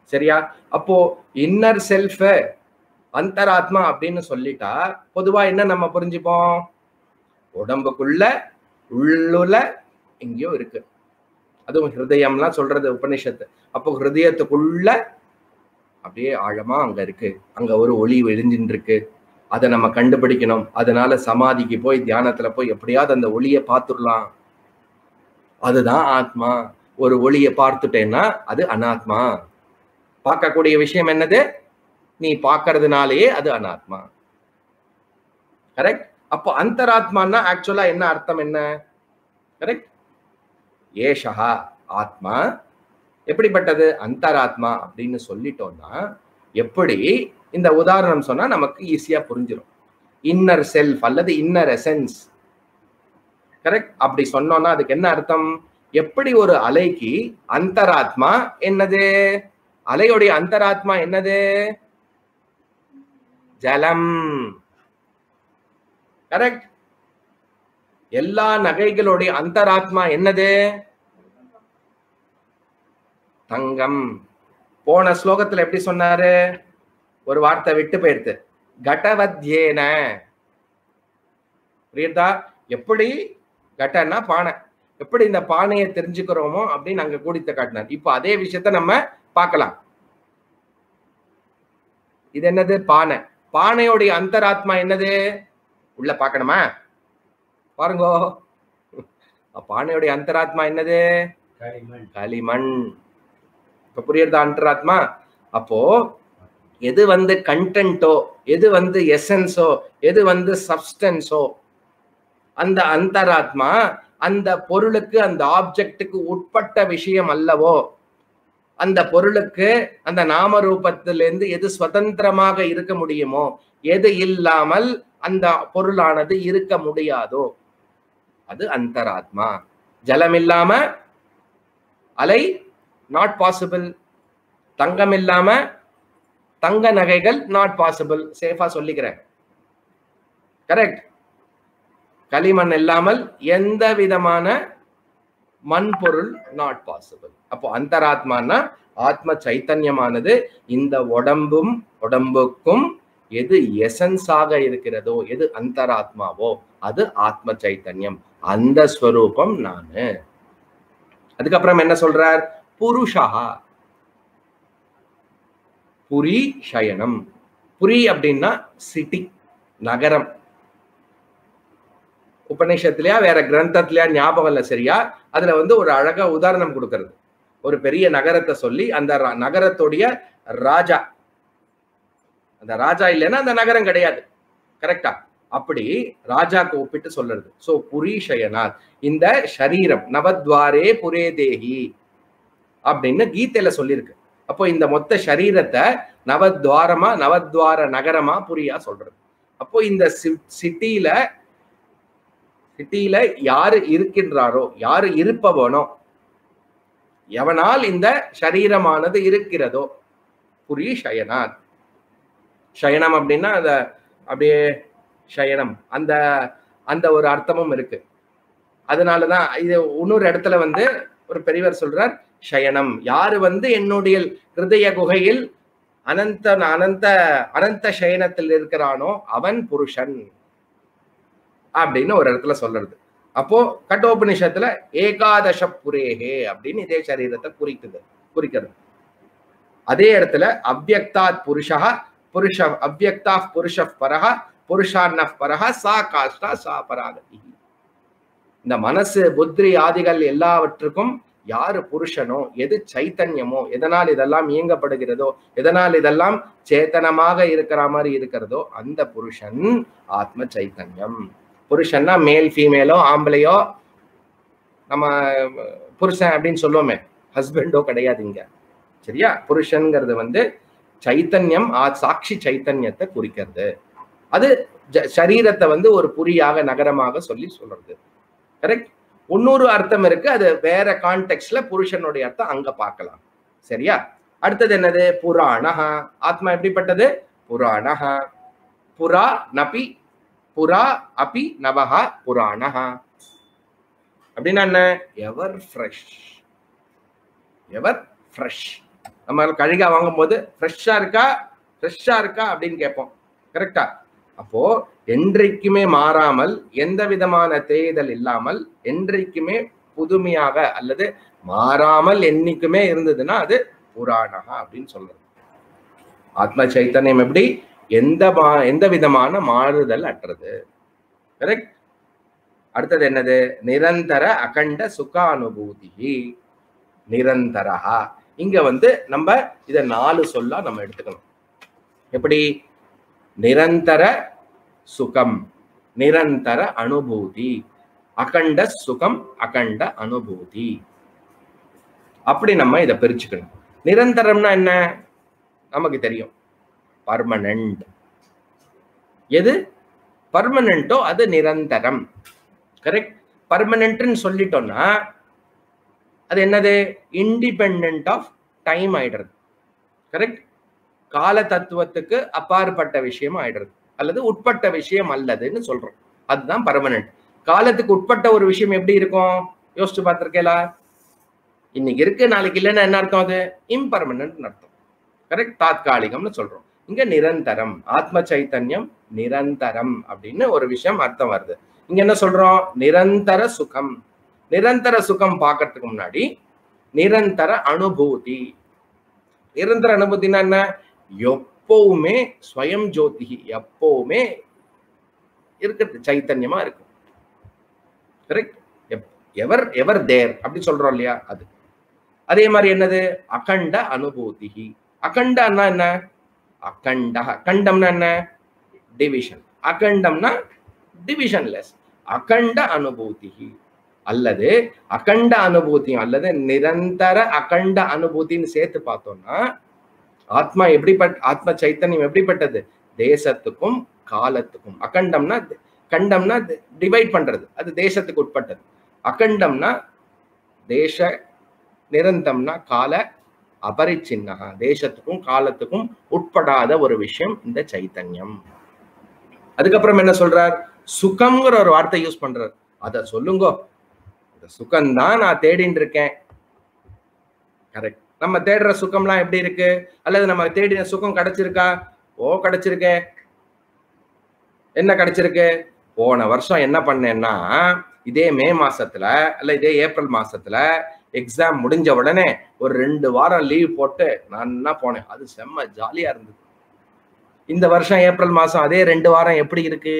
சரியா அப்போ இன்னர் செல்ஃப் அந்தராத்மா அப்படின்னு சொல்லிட்டா பொதுவா என்ன நம்ம புரிஞ்சுப்போம் உடம்புக்குள்ள உள்ளுல எங்கேயோ இருக்கு அதுவும் ஹிருதயம்லாம் சொல்றது உபனிஷத்து அப்போ ஹிருதயத்துக்குள்ள அப்படியே ஆழமா அங்க இருக்கு அங்க ஒரு ஒளி விழிஞ்சின்னு இருக்கு அதை நம்ம கண்டுபிடிக்கணும் அதனால சமாதிக்கு போய் தியானத்துல போய் எப்படியாவது அந்த ஒளியை பார்த்துடலாம் அதுதான் ஆத்மா ஒரு ஒளியை பார்த்துட்டேன்னா அது அனாத்மா பார்க்கக்கூடிய விஷயம் என்னது நீ பார்க்கறதுனாலேயே அது அனாத்மா கரெக்ட் அப்போ அந்தராத்மான்னா ஆக்சுவலா என்ன அர்த்தம் என்ன கரெக்ட் ஏஷா ஆத்மா எப்படிப்பட்டது அந்தராத்மா அப்படின்னு சொல்லிட்டோம்னா எப்படி இந்த உதாரணம் சொன்னா நமக்கு ஈஸியா புரிஞ்சிடும் இன்னர் செல்ஃப் அல்லது இன்னர் எசன்ஸ் கரெக்ட் அப்படி சொன்னோம்னா அதுக்கு என்ன அர்த்தம் எப்படி ஒரு அலைக்கு அந்தராத்மா என்னது அலையுடைய அந்தராத்மா என்னது ஜலம் கரெக்ட் எல்லா நகைகளுடைய அந்தராத்மா என்னது தங்கம் போன ஸ்லோகத்துல எப்படி சொன்னாரு ஒரு வார்த்தை விட்டு போயிடுது கடவத்யேன புரியுதா எப்படி கடன்னா பானை எப்படி இந்த பானையை தெரிஞ்சுக்கிறோமோ அப்படின்னு அங்க கூடித்த காட்டினார் இப்போ அதே விஷயத்த நம்ம பார்க்கலாம் இது என்னது பானை பானையோடைய அந்தராத்மா என்னது உள்ள பார்க்கணுமா பாருங்கோ பானையோடைய அந்தராத்மா என்னது களிமண் களிமண் இப்ப புரியுறதா அந்தராத்மா அப்போ எது வந்து கண்டென்ட்டோ எது வந்து எசன்ஸோ எது வந்து சப்ஸ்டன்ஸோ அந்த அந்தராத்மா அந்த பொருளுக்கு அந்த ஆப்ஜெக்டுக்கு உட்பட்ட விஷயம் அல்லவோ அந்த பொருளுக்கு அந்த நாம ரூபத்திலிருந்து எது சுதந்திரமாக இருக்க முடியுமோ எது இல்லாமல் அந்த பொருளானது இருக்க முடியாதோ அது அந்தராத்மா ஜலம் இல்லாம அலை நாட் பாசிபிள் தங்கம் இல்லாம தங்க நகைகள் நாட் பாசிபிள் சேஃபா சொல்லிக்கிறேன் கரெக்ட் களிமண் இல்லாமல் எந்த விதமான மண் பொருள் நாட் பாசிபிள் அப்போ அந்தராத்மானா ஆத்ம சைத்தன்யமானது இந்த உடம்பும் உடம்புக்கும் எது எசன்ஸாக இருக்கிறதோ எது அந்தராத்மாவோ அது ஆத்ம சைத்தன்யம் அந்த ஸ்வரூபம் நானு அதுக்கப்புறம் என்ன சொல்றார் புருஷா புரி சயனம் புரி அப்படின்னா சிட்டி நகரம் உபநிஷத்துலயா வேற கிரந்தத்திலயா ஞாபகம் இல்லை சரியா அதுல வந்து ஒரு அழகா உதாரணம் கொடுக்கறது ஒரு பெரிய நகரத்தை சொல்லி அந்த ர- நகரத்துடைய ராஜா அந்த ராஜா இல்லைன்னா அந்த நகரம் கிடையாது கரெக்டா அப்படி ராஜாக்கு ஒப்பிட்டு சொல்றது சோ புரீஷயனாத் இந்த ஷரீரம் நவத்வாரே புரே தேஹி அப்படின்னு கீதையில சொல்லியிருக்கு அப்போ இந்த மொத்த சரீரத்தை நவத்வாரமா நவத்வார நகரமா புரியா சொல்றது அப்போ இந்த சிட்டியில சிட்டியில யாரு இருக்கின்றாரோ யாரு இருப்பவனோ எவனால் இந்த சரீரமானது இருக்கிறதோ புரி சயனாத் சயனம் அப்படின்னா அத அப்படியே சயனம் அந்த அந்த ஒரு அர்த்தமும் இருக்கு அதனாலதான் இது இன்னொரு இடத்துல வந்து ஒரு பெரியவர் சொல்றார் சயனம் யாரு வந்து என்னுடைய ஹிருதய குகையில் அனந்த அனந்த அனந்த சயனத்தில் இருக்கிறானோ அவன் புருஷன் அப்படின்னு ஒரு இடத்துல சொல்றது அப்போ கட்டோபனிஷத்துல ஏகாதச புரேகே அப்படின்னு இதே சரீரத்தை குறிக்குது குறிக்கிறது அதே இடத்துல அவ்யக்தாத் புருஷா புருஷ அவ்யக்தா புருஷ பரஹ புருஷான்ன பரஹ சா காஷ்டா சா பராகதி இந்த மனசு புத்திரி ஆதிகள் எல்லாவற்றுக்கும் யாரு புருஷனோ எது சைத்தன்யமோ எதனால் இதெல்லாம் இயங்கப்படுகிறதோ எதனால் இதெல்லாம் சேத்தனமாக இருக்கிற மாதிரி இருக்கிறதோ அந்த புருஷன் ஆத்ம சைத்தன்யம் புருஷன்னா மேல் ஃபீமேலோ ஆம்பளையோ நம்ம புருஷன் அப்படின்னு சொல்லுவோமே ஹஸ்பண்டோ கிடையாது இங்க சரியா புருஷன்ங்கிறது வந்து சைத்தன்யம் ஆ சாட்சி சைத்தன்யத்தை குறிக்கிறது அது ஜ- சரீரத்தை வந்து ஒரு புரியாக நகரமாக சொல்லி சொல்றது கரெக்ட் இன்னொரு அர்த்தம் இருக்கு அது வேற கான்டெக்ட்ல புருஷனுடைய அர்த்தம் அங்க பார்க்கலாம் சரியா அடுத்தது என்னது புராணஹா ஆத்மா எப்படிப்பட்டது புராணஹா புரா நபி புரா அபி நவஹா புராணஹா அப்படின்னா என்ன எவர் ஃப்ரெஷ் எவர் ஃப்ரெஷ் நம்ம கழுகா வாங்கும்போது ஃப்ரெஷ்ஷா இருக்கா ஃப்ரெஷ்ஷா இருக்கா அப்படின்னு கேட்போம் கரெக்டா அப்போ என்றைக்குமே மாறாமல் எந்த விதமான தேய்தல் இல்லாமல் என்றைக்குமே புதுமையாக அல்லது மாறாமல் என்னைக்குமே இருந்ததுன்னா அது புராணகா அப்படின்னு சொல்றது ஆத்ம சைத்தன்யம் எப்படி எந்த மா- எந்த விதமான மாறுதல் அற்றது கரெக்ட் அடுத்தது என்னது நிரந்தர அகண்ட சுகானுபூதி நிரந்தரா இங்க வந்து நம்ம இத நாலு சொல்லா நம்ம எடுத்துக்கணும் எப்படி நிரந்தர சுகம் நிரந்தர அனுபூதி அகண்ட சுகம் அகண்ட அனுபூதி அப்படி நம்ம இதை பிரிச்சுக்கணும் நிரந்தரம்னா என்ன நமக்கு தெரியும் பர்மனன்ட் எது பர்மனண்டோ அது நிரந்தரம் கரெக்ட் பர்மனன்ட்னு சொல்லிட்டோம்னா அது என்னது இண்டிபெண்ட் ஆஃப் டைம் ஆயிடுறது கரெக்ட் கால தத்துவத்துக்கு அப்பாற்பட்ட விஷயம் ஆயிடுறது அல்லது உட்பட்ட விஷயம் அல்லதுன்னு சொல்றோம் அதுதான் பர்மனன்ட் காலத்துக்கு உட்பட்ட ஒரு விஷயம் எப்படி இருக்கும் யோசிச்சு பார்த்திருக்கேலா இன்னைக்கு இருக்கு நாளைக்கு இல்லைன்னா என்ன அர்த்தம் அது இம்பர்மனன்ட் அர்த்தம் கரெக்ட் தாத்காலிகம்னு சொல்றோம் இங்க நிரந்தரம் ஆத்ம சைத்தன்யம் நிரந்தரம் அப்படின்னு ஒரு விஷயம் அர்த்தம் வருது இங்க என்ன சொல்றோம் நிரந்தர சுகம் நிரந்தர சுகம் பார்க்கறதுக்கு முன்னாடி நிரந்தர அனுபூதி நிரந்தர அனுபூதினா என்ன எப்பவுமே ஸ்வயம் ஜோதிகி எப்பவுமே இருக்கிறது சைத்தன்யமா இருக்கும் கரெக்ட் எவர் எவர் தேர் அப்படி சொல்றோம் இல்லையா அது அதே மாதிரி என்னது அகண்ட அனுபூதி அகண்டன்னா என்ன அகண்ட கண்டம்னா என்ன டிவிஷன் அகண்டம்னா டிவிஷன்லெஸ் அகண்ட அனுபூதி அல்லது அகண்ட அனுபூதி அல்லது நிரந்தர அகண்ட அனுபூதின்னு சேர்த்து பார்த்தோம்னா ஆத்மா எப்படிப்பட்ட ஆத்ம சைத்தன்யம் எப்படிப்பட்டது தேசத்துக்கும் காலத்துக்கும் அகண்டம்னா கண்டம்னா டிவைட் பண்றது அது தேசத்துக்கு உட்பட்டது அகண்டம்னா தேச நிரந்தம்னா கால அபரிச்சின்னகா தேசத்துக்கும் காலத்துக்கும் உட்படாத ஒரு விஷயம் இந்த சைத்தன்யம் அதுக்கப்புறம் என்ன சொல்றார் சுகம்ங்கிற ஒரு வார்த்தை யூஸ் பண்றார் அத சொல்லுங்கோ இந்த சுகம்தான் நான் தேடிட்டு இருக்கேன் கரெக்ட் நம்ம தேடுற சுகம்லாம் எப்படி இருக்கு அல்லது நம்ம தேடின சுகம் கிடைச்சிருக்கா ஓ கிடைச்சிருக்கே என்ன கிடைச்சிருக்கு போன வருஷம் என்ன பண்ணேன்னா இதே மே மாசத்துல அல்ல இதே ஏப்ரல் மாசத்துல எக்ஸாம் முடிஞ்ச உடனே ஒரு ரெண்டு வாரம் லீவ் போட்டு நான் என்ன போனேன் அது செம்ம ஜாலியா இருந்தது இந்த வருஷம் ஏப்ரல் மாசம் அதே ரெண்டு வாரம் எப்படி இருக்கு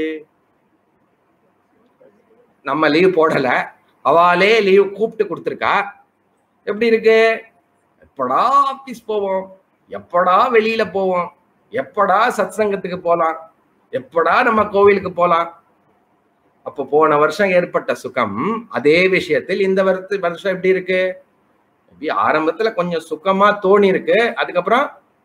நம்ம லீவ் போடல அவளே லீவ் கூப்பிட்டு கொடுத்துருக்கா எப்படி இருக்கு எப்படா ஆபீஸ் போவோம் எப்படா வெளியில போவோம் எப்படா சத்சங்கத்துக்கு போலாம் எப்படா நம்ம கோவிலுக்கு போலாம் அப்போ போன வருஷம் ஏற்பட்ட சுகம் அதே விஷயத்தில் இந்த வருஷத்து வருஷம் எப்படி இருக்கு எப்படி ஆரம்பத்துல கொஞ்சம் சுகமா தோணி இருக்கு அதுக்கப்புறம்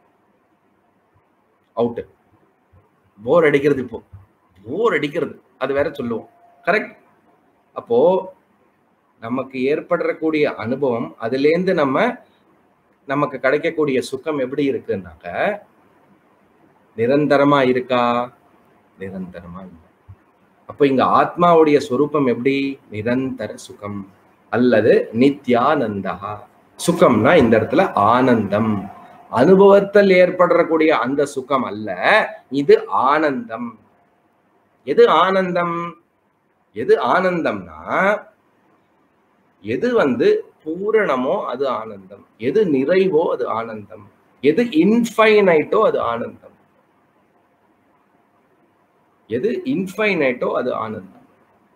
அவுட்டு போர் அடிக்கிறது இப்போ போர் அடிக்கிறது அது வேற சொல்லுவோம் கரெக்ட் அப்போ நமக்கு ஏற்படக்கூடிய அனுபவம் அதுலேருந்து நம்ம நமக்கு கிடைக்கக்கூடிய சுகம் எப்படி இருக்குன்னாக்க நிரந்தரமா இருக்கா நிரந்தரமா இல்லை அப்போ இங்க ஆத்மாவுடைய சொரூபம் எப்படி நிரந்தர சுகம் அல்லது நித்யானந்தா சுகம்னா இந்த இடத்துல ஆனந்தம் அனுபவத்தில் ஏற்படக்கூடிய அந்த சுகம் அல்ல இது ஆனந்தம் எது ஆனந்தம் எது ஆனந்தம்னா எது வந்து பூரணமோ அது ஆனந்தம் எது நிறைவோ அது ஆனந்தம் எது இன்ஃபைனைட்டோ அது ஆனந்தம் எது இன்ஃபைனைட்டோ அது ஆனந்தம்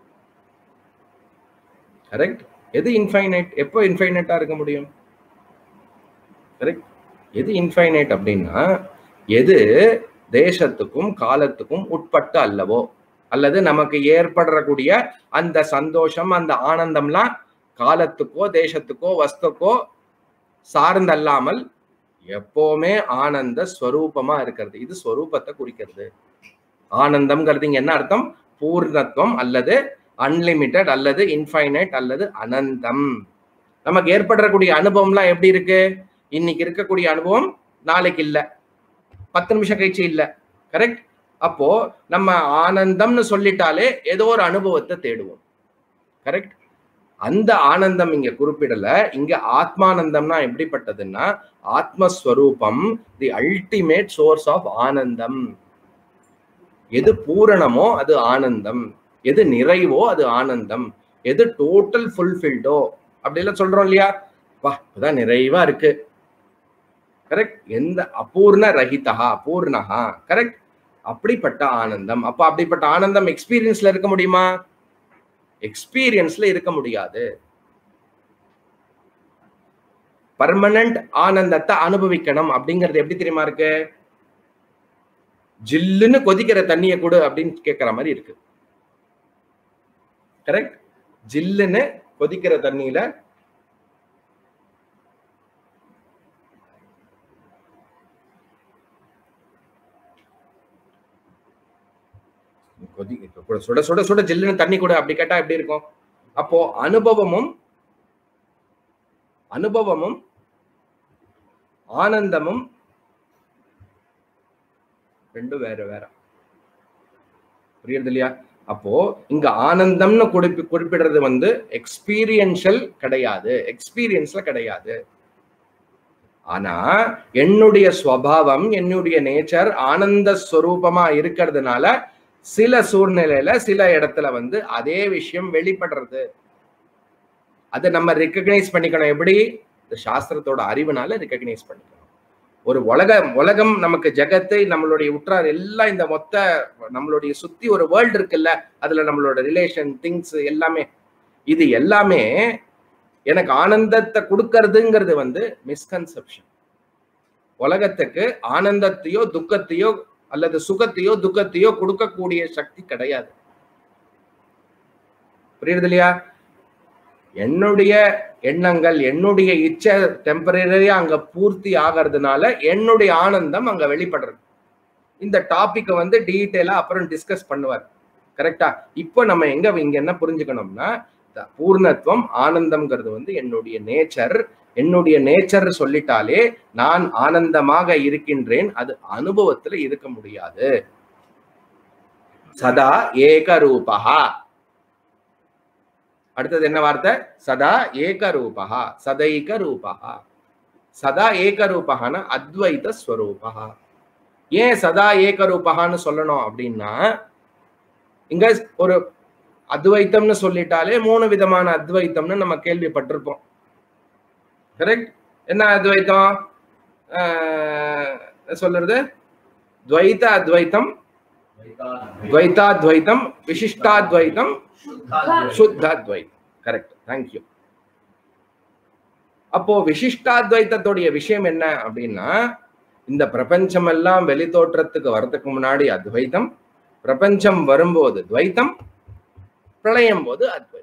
கரெக்ட் எது இன்ஃபைனைட் எப்போ இன்ஃபைனைட்டா இருக்க முடியும் கரெக்ட் எது இன்ஃபைனைட் அப்படின்னா எது தேசத்துக்கும் காலத்துக்கும் உட்பட்டு அல்லவோ அல்லது நமக்கு ஏற்படக்கூடிய அந்த சந்தோஷம் அந்த ஆனந்தம்லாம் காலத்துக்கோ தேசத்துக்கோ வஸ்துக்கோ சார்ந்தல்லாமல் எப்பவுமே ஆனந்த ஸ்வரூபமா இருக்கிறது இது ஸ்வரூபத்தை குறிக்கிறது ஆனந்தம்ங்கிறது இங்க என்ன அர்த்தம் பூர்ணத்துவம் அல்லது அன்லிமிட்டெட் அல்லது இன்ஃபைனைட் அல்லது அனந்தம் நமக்கு ஏற்படக்கூடிய அனுபவம்லாம் எப்படி இருக்கு இன்னைக்கு இருக்கக்கூடிய அனுபவம் நாளைக்கு இல்ல பத்து நிமிஷம் கழிச்சு இல்ல கரெக்ட் அப்போ நம்ம ஆனந்தம்னு சொல்லிட்டாலே ஏதோ ஒரு அனுபவத்தை தேடுவோம் கரெக்ட் அந்த ஆனந்தம் இங்க குறிப்பிடல இங்க ஆத்மானந்தம்னா எப்படிப்பட்டதுன்னா ஆத்மஸ்வரூபம் தி அல்டிமேட் சோர்ஸ் ஆஃப் ஆனந்தம் எது பூரணமோ அது ஆனந்தம் எது நிறைவோ அது ஆனந்தம் எது டோட்டல் ஃபுல்ஃபில்டோ அப்படிலாம் சொல்றோம் இல்லையா வா இப்பதான் நிறைவா இருக்கு கரெக்ட் எந்த அபூர்ண ரஹிதா அபூர்ணஹா கரெக்ட் அப்படிப்பட்ட ஆனந்தம் அப்ப அப்படிப்பட்ட ஆனந்தம் எக்ஸ்பீரியன்ஸ்ல இருக்க முடியுமா எக்ஸ்பீரியன்ஸ்ல இருக்க முடியாது பர்மனன்ட் ஆனந்தத்தை அனுபவிக்கணும் அப்படிங்கிறது எப்படி தெரியுமா இருக்கு ஜில்லுன்னு கொதிக்கிற தண்ணிய கொடு அப்படின்னு கேட்கிற மாதிரி இருக்கு கரெக்ட் ஜில்லுன்னு கொதிக்கிற தண்ணியில கொதி கூட சுட சுட சுட ஜில்லுன்னு தண்ணி கூட அப்படி கேட்டா எப்படி இருக்கும் அப்போ அனுபவமும் அனுபவமும் ஆனந்தமும் ரெண்டும் வேற வேற புரியுறது இல்லையா அப்போ இங்க ஆனந்தம்னு குறிப்பி குறிப்பிடுறது வந்து எக்ஸ்பீரியன்ஷியல் கிடையாது எக்ஸ்பீரியன்ஸ்ல கிடையாது ஆனா என்னுடைய ஸ்வபாவம் என்னுடைய நேச்சர் ஆனந்த ஸ்வரூபமா இருக்கிறதுனால சில சூழ்நிலையில சில இடத்துல வந்து அதே விஷயம் வெளிப்படுறது அதை நம்ம ரெக்கக்னைஸ் பண்ணிக்கணும் எப்படி இந்த சாஸ்திரத்தோட அறிவுனால ரெக்கக்னைஸ் பண்ணிக்கணும் ஒரு உலக உலகம் நமக்கு ஜெகத்தை நம்மளுடைய உற்றார் எல்லாம் இந்த மொத்த நம்மளுடைய சுத்தி ஒரு வேர்ல்டு இருக்குல்ல அதுல நம்மளோட ரிலேஷன் திங்ஸ் எல்லாமே இது எல்லாமே எனக்கு ஆனந்தத்தை கொடுக்கறதுங்கிறது வந்து மிஸ்கன்செப்ஷன் உலகத்துக்கு ஆனந்தத்தையோ துக்கத்தையோ அல்லது சுகத்தையோ துக்கத்தையோ கொடுக்கக்கூடிய சக்தி கிடையாது புரியுது இல்லையா என்னுடைய எண்ணங்கள் என்னுடைய இச்சை டெம்பரரியா அங்க பூர்த்தி ஆகிறதுனால என்னுடைய ஆனந்தம் அங்க வெளிப்படுறது இந்த டாபிக்கை வந்து டீட்டெயிலா அப்புறம் டிஸ்கஸ் பண்ணுவார் கரெக்டா இப்போ நம்ம எங்க இங்க என்ன புரிஞ்சுக்கணும்னா பூர்ணத்துவம் ஆனந்தம்ங்கிறது வந்து என்னுடைய நேச்சர் என்னுடைய நேச்சர் சொல்லிட்டாலே நான் ஆனந்தமாக இருக்கின்றேன் அது அனுபவத்துல இருக்க முடியாது சதா ஏகரூபா அடுத்தது என்ன வார்த்தை சதா ஏகரூபா சதைக ரூபா சதா ஏகரூபகான அத்வைத ஸ்வரூபா ஏன் சதா ஏகரூபகான்னு சொல்லணும் அப்படின்னா இங்க ஒரு அத்வைத்தம்னு சொல்லிட்டாலே மூணு விதமான அத்வைத்தம்னு நம்ம கேள்விப்பட்டிருப்போம் கரெக்ட் என்ன அத்வைத்தம் சொல்றது துவைத அத்வைத்தம் துவைதாத்வைத்தம் விசிஷ்டாத்வைத்தம் சுத்தாத்வைத்தம் கரெக்ட் தேங்க்யூ அப்போ விசிஷ்டாத்வைத்தத்துடைய விஷயம் என்ன அப்படின்னா இந்த பிரபஞ்சம் எல்லாம் வெளித்தோற்றத்துக்கு வர்றதுக்கு முன்னாடி அத்வைத்தம் பிரபஞ்சம் வரும்போது துவைத்தம் பிரளயம் போது அத்வைத்தம்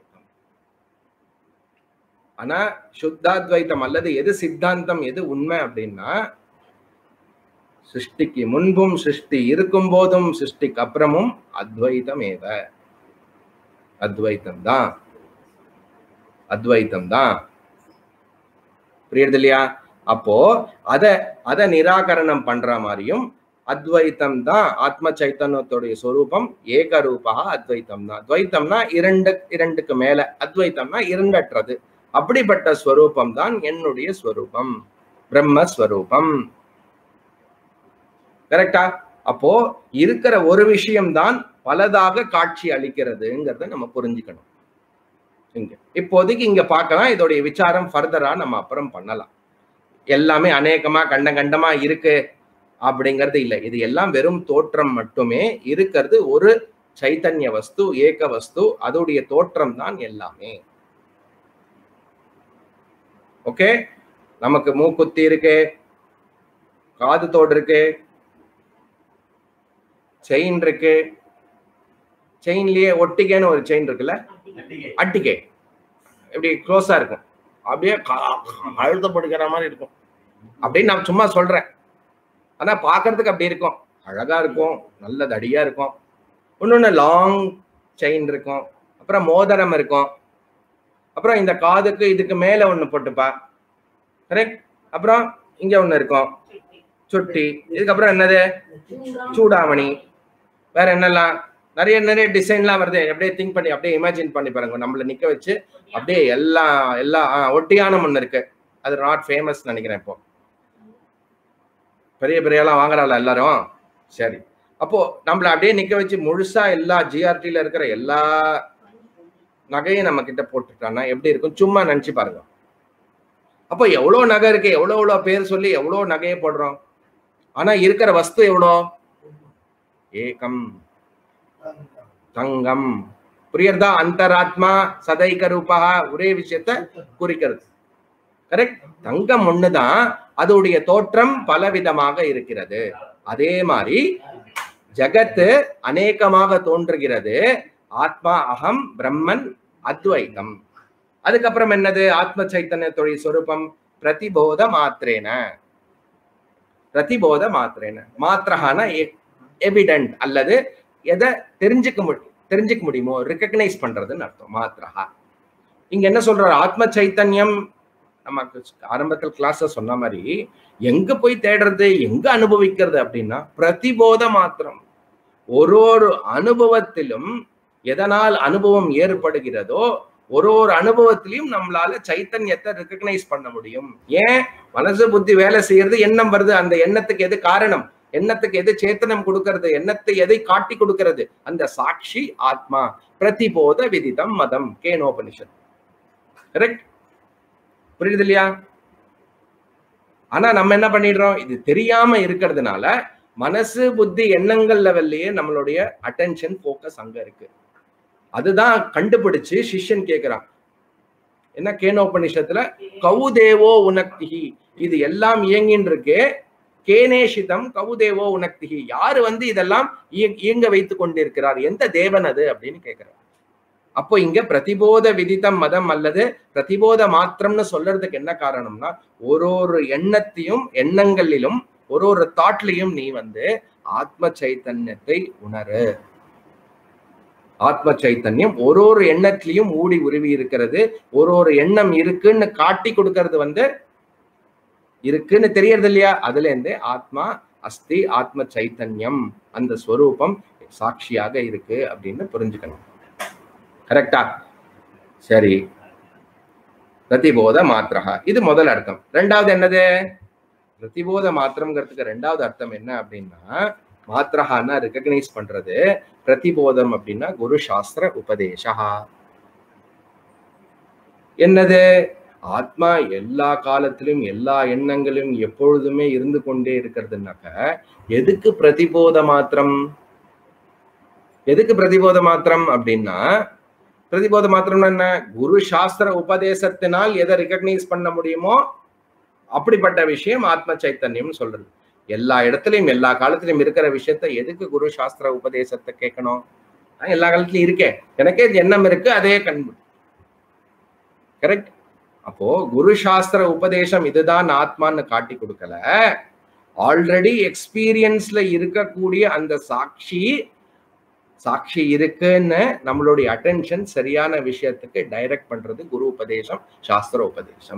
ஆனா சுத்தாத்வைத்தம் அல்லது எது சித்தாந்தம் எது உண்மை அப்படின்னா சிருஷ்டிக்கு முன்பும் சிருஷ்டி இருக்கும் போதும் சிருஷ்டிக்கு அப்புறமும் அத்வைத்தம் ஏவ அத்வைத்தம் தான் அத்வைத்தம் தான் புரியுறது இல்லையா அப்போ அத அத நிராகரணம் பண்ற மாதிரியும் அத்வைத்தம் தான் ஆத்ம சைத்தன்யத்துடைய சொரூபம் ஏகரூபா அத்வைத்தம் தான் துவைத்தம்னா இரண்டு இரண்டுக்கு மேல அத்வைத்தம்னா இரண்டற்றது அப்படிப்பட்ட ஸ்வரூபம் தான் என்னுடைய ஸ்வரூபம் பிரம்மஸ்வரூபம் கரெக்டா அப்போ இருக்கிற ஒரு விஷயம்தான் பலதாக காட்சி அளிக்கிறதுங்கிறத நம்ம புரிஞ்சுக்கணும் இங்க இப்போதைக்கு இங்க பார்க்கலாம் இதோடைய விசாரம் ஃபர்தரா நம்ம அப்புறம் பண்ணலாம் எல்லாமே அநேகமா கண்ட கண்டமா இருக்கு அப்படிங்கிறது இல்லை இது எல்லாம் வெறும் தோற்றம் மட்டுமே இருக்கிறது ஒரு சைத்தன்ய வஸ்து ஏக வஸ்து அதோடைய தோற்றம் தான் எல்லாமே ஓகே நமக்கு மூக்குத்தி இருக்கு காது தோடு இருக்கு செயின் இருக்கு செயின்லயே ஒட்டிக்கைன்னு ஒரு செயின் இருக்குல்ல அட்டிகை இப்படி க்ளோஸா இருக்கும் அப்படியே அழுத்தப்படுகிற மாதிரி இருக்கும் அப்படின்னு நான் சும்மா சொல்றேன் ஆனா பாக்குறதுக்கு அப்படி இருக்கும் அழகா இருக்கும் நல்ல தடியா இருக்கும் இன்னொன்னு லாங் செயின் இருக்கும் அப்புறம் மோதிரம் இருக்கும் அப்புறம் இந்த காதுக்கு இதுக்கு மேல ஒண்ணு போட்டுப்பா கரெக்ட் அப்புறம் இங்க ஒண்ணு இருக்கும் சுட்டி இதுக்கப்புறம் என்னது சூடாமணி வேற என்னெல்லாம் நிறைய நிறைய டிசைன்லாம் வருது அப்படியே திங்க் பண்ணி அப்படியே இமேஜின் பண்ணி பாருங்க நம்மள நிக்க வச்சு அப்படியே எல்லா எல்லா ஆ, ஒட்டியானம் ஒண்ணு இருக்கு அது நாட் ஃபேமஸ் நினைக்கிறேன் இப்போ பெரிய பெரிய எல்லாம் வாங்குறாளா எல்லாரும் சரி அப்போ நம்மள அப்படியே நிக்க வச்சு முழுசா எல்லா ஜிஆர்டில இருக்கிற எல்லா நகையும் நம்ம கிட்ட போட்டுட்டான்னா எப்படி இருக்கும் சும்மா நினைச்சு பாருங்க அப்போ எவ்வளவு நகை இருக்கு எவ்வளவு எவ்வளவு பேர் சொல்லி எவ்வளவு நகையை போடுறோம் ஆனா இருக்கிற வஸ்து எவ்வளோ ஏகம் தங்கம் புரியுறதா அந்தராத்மா சதைக ரூபா ஒரே விஷயத்த குறிக்கிறது கரெக்ட் தங்கம் ஒண்ணுதான் அதோடைய தோற்றம் பலவிதமாக இருக்கிறது அதே மாதிரி ஜகத்து அநேகமாக தோன்றுகிறது ஆத்மா அகம் பிரம்மன் அத்வைதம் அதுக்கப்புறம் என்னது ஆத்ம சைத்தன்யத்துடைய சொரூபம் பிரதிபோத மாத்திரேன பிரதிபோத மாத்திரேன மாத்திரஹான எவிடென்ட் அல்லது எதை தெரிஞ்சுக்க முடியும் தெரிஞ்சுக்க முடியுமோ ரெக்கக்னைஸ் பண்றதுன்னு அர்த்தம் மாத்திரஹா இங்க என்ன சொல்றாரு ஆத்ம சைத்தன்யம் நமக்கு ஆரம்பத்தில் கிளாஸ்ல சொன்ன மாதிரி எங்க போய் தேடுறது எங்க அனுபவிக்கிறது அப்படின்னா பிரதிபோத மாத்திரம் ஒரு ஒரு அனுபவத்திலும் எதனால் அனுபவம் ஏற்படுகிறதோ ஒரு ஒரு அனுபவத்திலையும் நம்மளால சைத்தன்யத்தை ரெக்கக்னைஸ் பண்ண முடியும் ஏன் மனசு புத்தி வேலை செய்யறது எண்ணம் வருது அந்த எண்ணத்துக்கு எது காரணம் எண்ணத்துக்கு எது சேத்தனம் கொடுக்கிறது எண்ணத்தை எதை காட்டி கொடுக்கிறது அந்த சாட்சி ஆத்மா பிரதிபோத விதிதம் மதம் கேனோபனிஷத் கரெக்ட் புரியுது இல்லையா ஆனா நம்ம என்ன பண்ணிடுறோம் இது தெரியாம இருக்கிறதுனால மனசு புத்தி எண்ணங்கள் லெவல்லயே நம்மளுடைய அட்டென்ஷன் ஃபோக்கஸ் அங்க இருக்கு அதுதான் கண்டுபிடிச்சு சிஷ்யன் கேக்குறான் என்ன கேனோபனிஷத்துல கவுதேவோ உனக்திகி இது எல்லாம் இயங்கின்னு இருக்கு கேனேஷிதம் கவுதேவோ உனக்திகி யாரு வந்து இதெல்லாம் இய- இயங்க வைத்துக் கொண்டிருக்கிறார் எந்த தேவன் அது அப்படின்னு கேக்குறார் அப்போ இங்க பிரதிபோத விதித்தம் மதம் அல்லது பிரதிபோத மாத்திரம்னு சொல்றதுக்கு என்ன காரணம்னா ஒரு ஒரு எண்ணத்தையும் எண்ணங்களிலும் ஒரு ஒரு தாட்லையும் நீ வந்து ஆத்ம சைத்தன்யத்தை உணரு ஆத்ம சைத்தன்யம் ஒரு ஒரு எண்ணத்திலையும் ஊடி உருவி இருக்கிறது ஒரு ஒரு எண்ணம் இருக்குன்னு காட்டி கொடுக்கறது வந்து இருக்குன்னு தெரியறது இல்லையா அதுல இருந்தே ஆத்மா அஸ்தி ஆத்ம சைத்தன்யம் அந்த ஸ்வரூபம் சாட்சியாக இருக்கு அப்படின்னு புரிஞ்சுக்கணும் கரெக்டா சரி பிரதிபோத மாத்திரா இது முதல் அர்த்தம் ரெண்டாவது என்னது பிரதிபோத மாத்திரம்ங்கிறதுக்கு ரெண்டாவது அர்த்தம் என்ன அப்படின்னா மாத்திரஹான்னா ரெக்கக்னைஸ் பண்றது பிரதிபோதம் அப்படின்னா குரு சாஸ்திர உபதேசா என்னது ஆத்மா எல்லா காலத்திலும் எல்லா எண்ணங்களும் எப்பொழுதுமே இருந்து கொண்டே இருக்கிறதுனாக்க எதுக்கு பிரதிபோத மாத்திரம் எதுக்கு பிரதிபோத மாத்திரம் அப்படின்னா பிரதிபோத மாத்திரம்னா என்ன குரு சாஸ்திர உபதேசத்தினால் எதை ரெக்கக்னைஸ் பண்ண முடியுமோ அப்படிப்பட்ட விஷயம் ஆத்ம சைத்தன்யம் சொல்றது எல்லா இடத்துலயும் எல்லா காலத்திலும் இருக்கிற விஷயத்த எதுக்கு குரு சாஸ்திர உபதேசத்தை கேட்கணும் நான் எல்லா காலத்திலயும் இருக்கேன் எனக்கே இது எண்ணம் இருக்கு அதே கண் கரெக்ட் அப்போ குரு சாஸ்திர உபதேசம் இதுதான் ஆத்மான்னு காட்டி கொடுக்கல ஆல்ரெடி எக்ஸ்பீரியன்ஸ்ல இருக்கக்கூடிய அந்த சாட்சி சாட்சி இருக்குன்னு நம்மளுடைய அட்டென்ஷன் சரியான விஷயத்துக்கு டைரக்ட் பண்றது குரு உபதேசம் சாஸ்திர உபதேசம்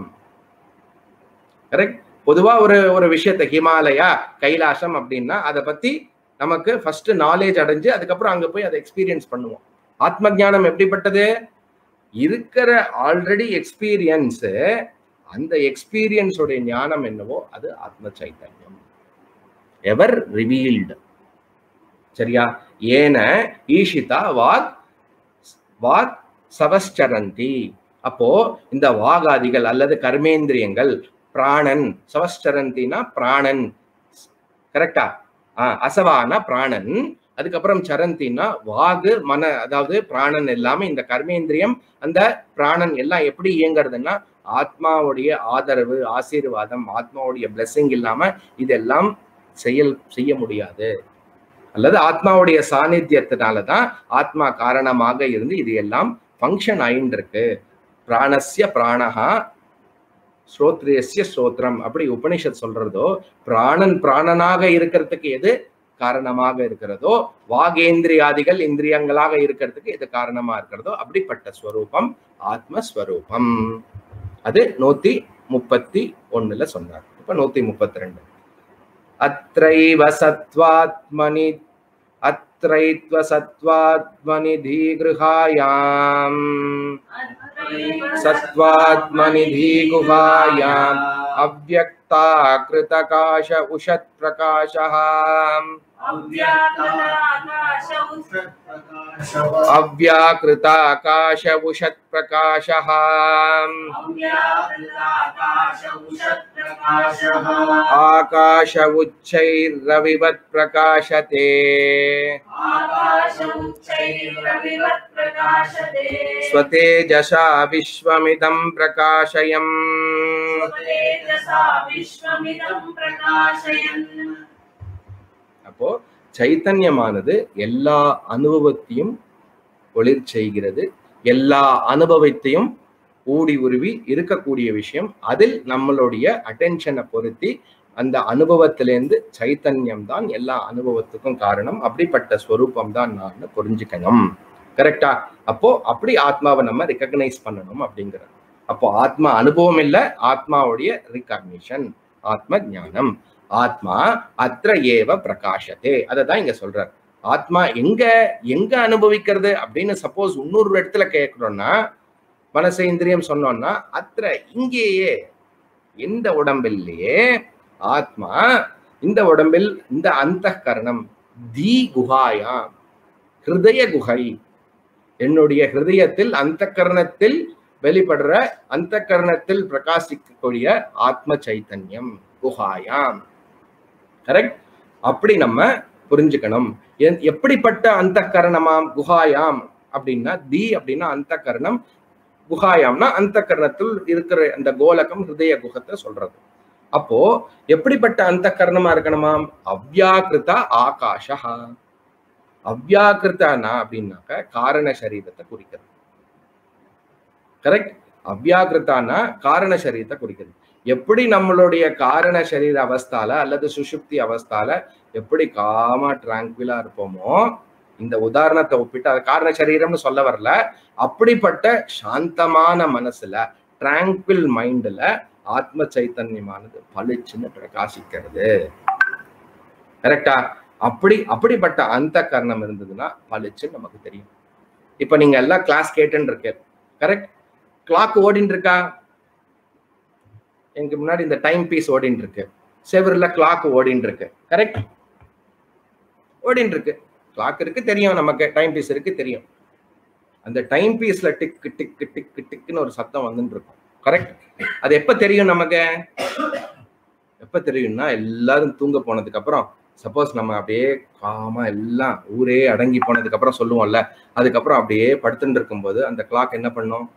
கரெக்ட் பொதுவா ஒரு ஒரு விஷயத்த ஹிமாலயா கைலாசம் அப்படின்னா அதை பத்தி நமக்கு ஃபர்ஸ்ட் நாலேஜ் அடைஞ்சு அதுக்கப்புறம் அங்க போய் அதை எக்ஸ்பீரியன்ஸ் பண்ணுவோம் ஆத்ம ஞானம் எப்படிப்பட்டது இருக்கிற ஆல்ரெடி எக்ஸ்பீரியன்ஸ் அந்த எக்ஸ்பீரியன்ஸோடைய ஞானம் என்னவோ அது ஆத்ம சைத்தன்யம் எவர் ரிவீல்டு சரியா ஏன ஈஷிதா வாக் வாக் சவஸ்சரந்தி அப்போ இந்த வாகாதிகள் அல்லது கர்மேந்திரியங்கள் பிராணன் சவஸ்சரந்தினா பிராணன் கரெக்டா ஆஹ் அசவானா பிராணன் அதுக்கப்புறம் சரந்தினா வாகு மன அதாவது பிராணன் எல்லாமே இந்த கர்மேந்திரியம் அந்த பிராணன் எல்லாம் எப்படி இயங்குறதுன்னா ஆத்மாவுடைய ஆதரவு ஆசீர்வாதம் ஆத்மாவுடைய blessing இல்லாம இதெல்லாம் செயல் செய்ய முடியாது அல்லது ஆத்மாவுடைய சாநித்தியத்தினால தான் ஆத்மா காரணமாக இருந்து இது எல்லாம் ஃபங்க்ஷன் ஆயின்னு இருக்கு பிராணஸ்ய பிராணஹா ஸ்ரோத்ரியஸ்ய ஸ்ரோத்ரம் அப்படி உபனிஷத் சொல்றதோ பிராணன் பிராணனாக இருக்கிறதுக்கு எது காரணமாக இருக்கிறதோ வாகேந்திரியாதிகள் இந்திரியங்களாக இருக்கிறதுக்கு எது காரணமா இருக்கிறதோ அப்படிப்பட்ட ஸ்வரூபம் ஆத்மஸ்வரூபம் அது நூத்தி முப்பத்தி ஒண்ணுல சொன்னார் இப்ப நூத்தி முப்பத்தி ரெண்டு அத்ரைவ சத்வாத்மனி அத்ரைத்வ சத்வாத்மநிதி கிருஹாயாம் सत्त्वात्मनिधि गुहायाम् अव्यक्ता कृतकाश उषत् प्रकाशः अव्याकृताकाश उषत् प्रकाशः आकाश उच्चैर्रविवत् प्रकाशते स्वतेजसा विश्वमिदं प्रकाशयम् அப்போ சைத்தன்யமானது எல்லா அனுபவத்தையும் ஒளிர் செய்கிறது எல்லா அனுபவத்தையும் ஊடி உருவி இருக்கக்கூடிய விஷயம் அதில் நம்மளுடைய அட்டென்ஷனை பொருத்தி அந்த அனுபவத்திலேருந்து சைத்தன்யம் தான் எல்லா அனுபவத்துக்கும் காரணம் அப்படிப்பட்ட ஸ்வரூபம் தான் நான் புரிஞ்சுக்கணும் கரெக்டா அப்போ அப்படி ஆத்மாவை நம்ம ரெக்கக்னைஸ் பண்ணணும் அப்படிங்கிறது அப்போ ஆத்மா அனுபவம் இல்லை ஆத்மாவுடைய ரிகக்னிஷன் ஆத்ம ஞானம் ஆத்மா அത്ര ஏவ பிரகாசத்தே அதை தான் இங்க சொல்றார் ஆத்மா எங்க எங்க அனுபவிக்கிறது அப்படின்னு சப்போஸ் இன்னொரு இடத்துல கேட்கிறோம்னா மனசு இந்திரியம் சொன்னோம்னா அത്ര இங்கேயே இந்த உடம்பிலேயே ஆத்மா இந்த உடம்பில் இந்த அந்த கரணம் தி குஹாயாம் ஹிருதய குகை என்னுடைய ஹிருதயத்தில் அந்த கரணத்தில் வெளிப்படுற அந்த கரணத்தில் பிரகாசிக்கக்கூடிய ஆத்ம சைத்தன்யம் குஹாயாம் கரெக்ட் அப்படி நம்ம புரிஞ்சுக்கணும் எ- எப்படிப்பட்ட அந்த கரணமாம் குஹாயாம் அப்படின்னா தி அப்படின்னா அந்த கரணம் குஹாயாம்னா அந்த கரணத்தில் இருக்கிற அந்த கோலகம் ஹிருதய குகத்தை சொல்றது அப்போ எப்படிப்பட்ட அந்த கரணமா இருக்கணுமாம் அவ்யாக்கிருத ஆகாஷா அவ்யாக்கிருத்தனா அப்படின்னாக்க காரண சரீரத்தை குறிக்கிறது கரெக்ட் அவ்யாக்கிருத்தானா காரண சரீரத்தை குறிக்கிறது எப்படி நம்மளுடைய காரண சரீர அவஸ்தால அல்லது சுஷுப்தி அவஸ்தால எப்படி காமா டிராங்குவிலா இருப்போமோ இந்த உதாரணத்தை ஒப்பிட்டு அது காரண சரீரம்னு சொல்ல வரல அப்படிப்பட்ட சாந்தமான மனசுல டிராங்குவில் மைண்ட்ல ஆத்ம சைத்தன்யமானது பளிச்சுன்னு பிரகாசிக்கிறது கரெக்டா அப்படி அப்படிப்பட்ட அந்த கர்ணம் இருந்ததுன்னா பளிச்சுன்னு நமக்கு தெரியும் இப்ப நீங்க எல்லாம் கிளாஸ் கேட்டுன்னு இருக்க கரெக்ட் கிளாக் ஓடின்னு இருக்கா எனக்கு முன்னாடி இந்த டைம் பீஸ் ஓடின்னு இருக்கு செவரில் கிளாக் ஓடின்னு இருக்கு கரெக்ட் ஓடின்னு இருக்கு கிளாக் இருக்கு தெரியும் நமக்கு டைம் பீஸ் இருக்கு தெரியும் அந்த டைம் பீஸ்ல டிக்கு டிக்கு டிக்கு டிக்குன்னு ஒரு சத்தம் வந்துட்டு இருக்கும் கரெக்ட் அது எப்ப தெரியும் நமக்கு எப்ப தெரியும்னா எல்லாரும் தூங்க போனதுக்கு அப்புறம் சப்போஸ் நம்ம அப்படியே காமா எல்லாம் ஊரே அடங்கி போனதுக்கு அப்புறம் சொல்லுவோம்ல அதுக்கப்புறம் அப்படியே படுத்துட்டு இருக்கும்போது அந்த கிளாக் என்ன பண்ணும்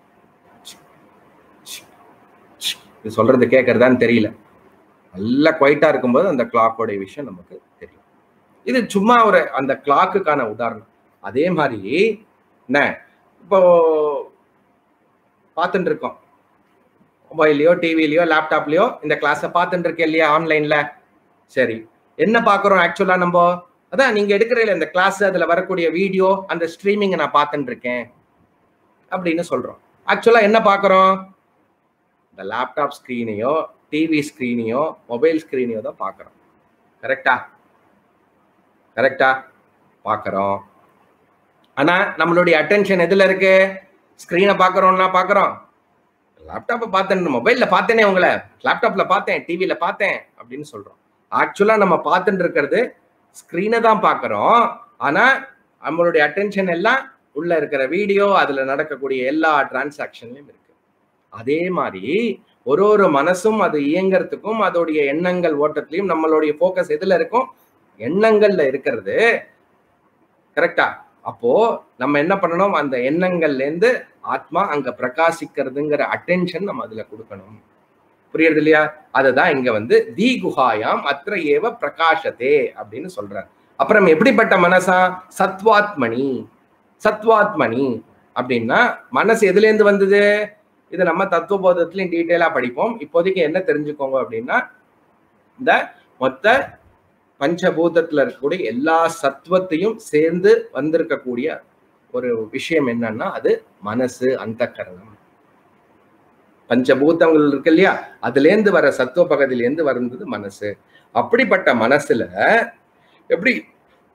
இது சொல்றது கேட்கறதான்னு தெரியல நல்லா குவைட்டா இருக்கும்போது அந்த கிளாக்கோட விஷயம் நமக்கு தெரியும் இது சும்மா ஒரு அந்த கிளாக்குக்கான உதாரணம் அதே மாதிரி என்ன இப்போ பார்த்துட்டு இருக்கோம் மொபைல்லையோ டிவிலையோ லேப்டாப்லயோ இந்த கிளாஸை பார்த்துட்டு இருக்கேன் இல்லையா ஆன்லைன்ல சரி என்ன பார்க்குறோம் ஆக்சுவலா நம்ம அதான் நீங்க எடுக்கிற இந்த கிளாஸ் அதுல வரக்கூடிய வீடியோ அந்த ஸ்ட்ரீமிங்கை நான் பார்த்துட்டு இருக்கேன் அப்படின்னு சொல்றோம் ஆக்சுவலா என்ன பார்க்குறோம் இந்த லேப்டாப் ஸ்க்ரீனையோ டிவி ஸ்க்ரீனையோ மொபைல் ஸ்க்ரீனையோ தான் பார்க்குறோம் கரெக்டா கரெக்டா பார்க்குறோம் ஆனா நம்மளுடைய அட்டென்ஷன் எதுல இருக்கு ஸ்க்ரீனை பார்க்குறோம்னா பார்க்குறோம் லேப்டாப்பை பார்த்தேன் மொபைல்ல பார்த்தேனே உங்களை லேப்டாப்ல பார்த்தேன் டிவியில பார்த்தேன் அப்படின்னு சொல்றோம் ஆக்சுவலா நம்ம பார்த்துட்டு இருக்கிறது ஸ்க்ரீனை தான் பார்க்குறோம் ஆனா நம்மளுடைய அட்டென்ஷன் எல்லாம் உள்ள இருக்கிற வீடியோ அதுல நடக்கக்கூடிய எல்லா டிரான்சாக்ஷன்லயும் இருக்கு அதே மாதிரி ஒரு ஒரு மனசும் அது இயங்கிறதுக்கும் அதோடைய எண்ணங்கள் ஓட்டத்திலையும் நம்மளுடைய ஃபோக்கஸ் எதுல இருக்கும் எண்ணங்கள்ல இருக்கிறது கரெக்டா அப்போ நம்ம என்ன பண்ணணும் அந்த எண்ணங்கள்ல இருந்து ஆத்மா அங்க பிரகாசிக்கிறதுங்கிற அட்டென்ஷன் நம்ம அதுல கொடுக்கணும் புரியுறது இல்லையா அததான் இங்க வந்து தி குஹாயாம் அத்திர ஏவ பிரகாசத்தே அப்படின்னு சொல்றார் அப்புறம் எப்படிப்பட்ட மனசா சத்வாத்மணி சத்வாத்மணி அப்படின்னா மனசு எதுல இருந்து வந்தது இது நம்ம தத்துவபோதத்திலையும் டீட்டெயிலா படிப்போம் இப்போதைக்கு என்ன தெரிஞ்சுக்கோங்க அப்படின்னா இந்த மொத்த பஞ்சபூதத்துல இருக்கக்கூடிய எல்லா சத்துவத்தையும் சேர்ந்து வந்திருக்கக்கூடிய ஒரு விஷயம் என்னன்னா அது மனசு அந்த கரணம் பஞ்சபூதங்கள் இருக்கு இல்லையா அதுல இருந்து வர சத்துவ பகுதியிலேருந்து வந்தது மனசு அப்படிப்பட்ட மனசுல எப்படி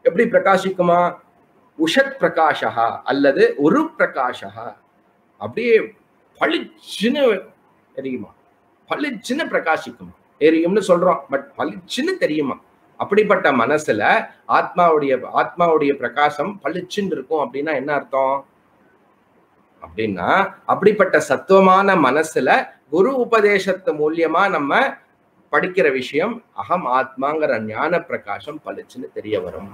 எப்படி பிரகாசிக்குமா உஷத் பிரகாஷா அல்லது ஒரு பிரகாஷா அப்படியே பளிச்சுன்னு தெரியுமா பளிச்சுன்னு பிரகாசிக்குமா எரியும்னு சொல்றோம் பட் பளிச்சுன்னு தெரியுமா அப்படிப்பட்ட மனசுல ஆத்மாவுடைய ஆத்மாவுடைய பிரகாசம் பளிச்சுன்னு இருக்கும் அப்படின்னா என்ன அர்த்தம் அப்படின்னா அப்படிப்பட்ட சத்துவமான மனசுல குரு உபதேசத்து மூலியமா நம்ம படிக்கிற விஷயம் அகம் ஆத்மாங்கிற ஞான பிரகாசம் பளிச்சுன்னு தெரிய வரும்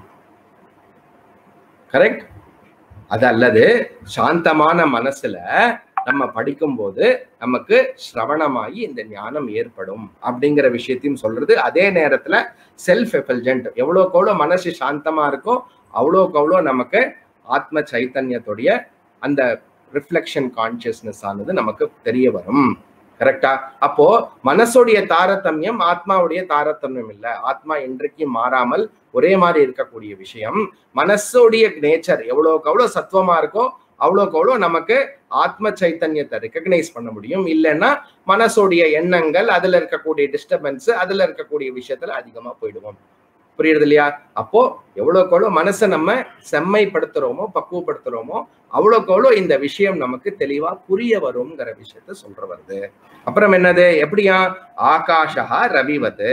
கரெக்ட் அது அல்லது சாந்தமான மனசுல நம்ம படிக்கும்போது நமக்கு சிரவணமாகி இந்த ஞானம் ஏற்படும் அப்படிங்கிற விஷயத்தையும் சொல்றது அதே நேரத்துல செல்ஃப் எஃபல்ஜென்ட் எவ்வளோக்கு எவ்வளோ மனசு சாந்தமா இருக்கோ அவ்வளோக்கு அவ்வளோ நமக்கு ஆத்ம சைத்தன்யத்துடைய அந்த ரிஃப்ளெக்ஷன் கான்சியஸ்னஸ் ஆனது நமக்கு தெரிய வரும் கரெக்டா அப்போ மனசுடைய தாரதமியம் ஆத்மாவுடைய தாரதமியம் இல்ல ஆத்மா என்றைக்கும் மாறாமல் ஒரே மாதிரி இருக்கக்கூடிய விஷயம் மனசுடைய நேச்சர் எவ்வளோக்கு எவ்வளோ சத்துவமா இருக்கோ அவ்வளோக்கு அவ்வளோ நமக்கு ஆத்ம சைத்தன்யத்தை ரெக்கக்னைஸ் பண்ண முடியும் இல்லைன்னா மனசுடைய எண்ணங்கள் அதுல இருக்கக்கூடிய டிஸ்டர்பன்ஸ் அதுல இருக்கக்கூடிய விஷயத்துல அதிகமா போயிடுவோம் புரியுறது இல்லையா அப்போ எவ்வளோக்கு எவ்வளோ மனசை நம்ம செம்மைப்படுத்துறோமோ பக்குவப்படுத்துறோமோ அவ்வளோக்கு அவ்வளோ இந்த விஷயம் நமக்கு தெளிவா புரிய வருங்கிற விஷயத்த சொல்ற வருது அப்புறம் என்னது எப்படியா ஆகாஷா ரவிவது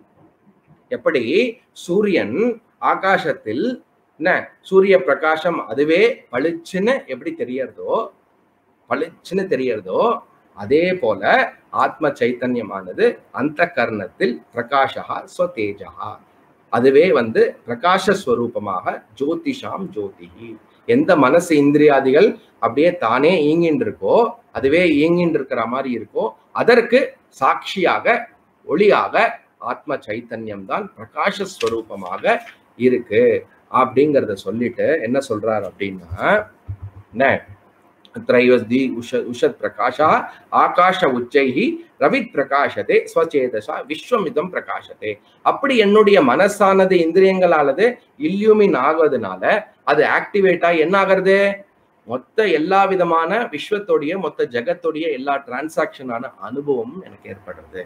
எப்படி சூரியன் ஆகாசத்தில் என்ன சூரிய பிரகாசம் அதுவே பளிச்சுன்னு எப்படி தெரியறதோ பளிச்சுன்னு தெரியறதோ அதே போல ஆத்ம சைத்தன்யமானது அந்த கர்ணத்தில் பிரகாஷா ஸ்வதேஜா அதுவே வந்து பிரகாச ஸ்வரூபமாக ஜோதிஷாம் ஜோதிஹி எந்த மனசு இந்திரியாதிகள் அப்படியே தானே இயங்கின்னு இருக்கோ அதுவே இயங்கின்னு இருக்கிற மாதிரி இருக்கோ அதற்கு சாட்சியாக ஒளியாக ஆத்ம சைத்தன்யம் தான் பிரகாச ஸ்வரூபமாக இருக்கு அப்படிங்கிறத சொல்லிட்டு என்ன சொல்றாரு அப்படின்னா என்ன त्रयोस्ति उष उषत् प्रकाशः ஆகாஷ உச்சைஹி ரவித் பிரகாசதே ஸ்வச்சேதசா விஸ்வமிதம் பிரகாசதே அப்படி என்னுடைய மனசானது இந்திரியங்களானது இல்யூமின் ஆகுவதனால அது ஆக்டிவேட் ஆகி என்ன ஆகிறது மொத்த எல்லா விதமான விஸ்வத்தோடைய மொத்த ஜெகத்தோடைய எல்லா டிரான்சாக்ஷனான அனுபவமும் எனக்கு ஏற்படுறது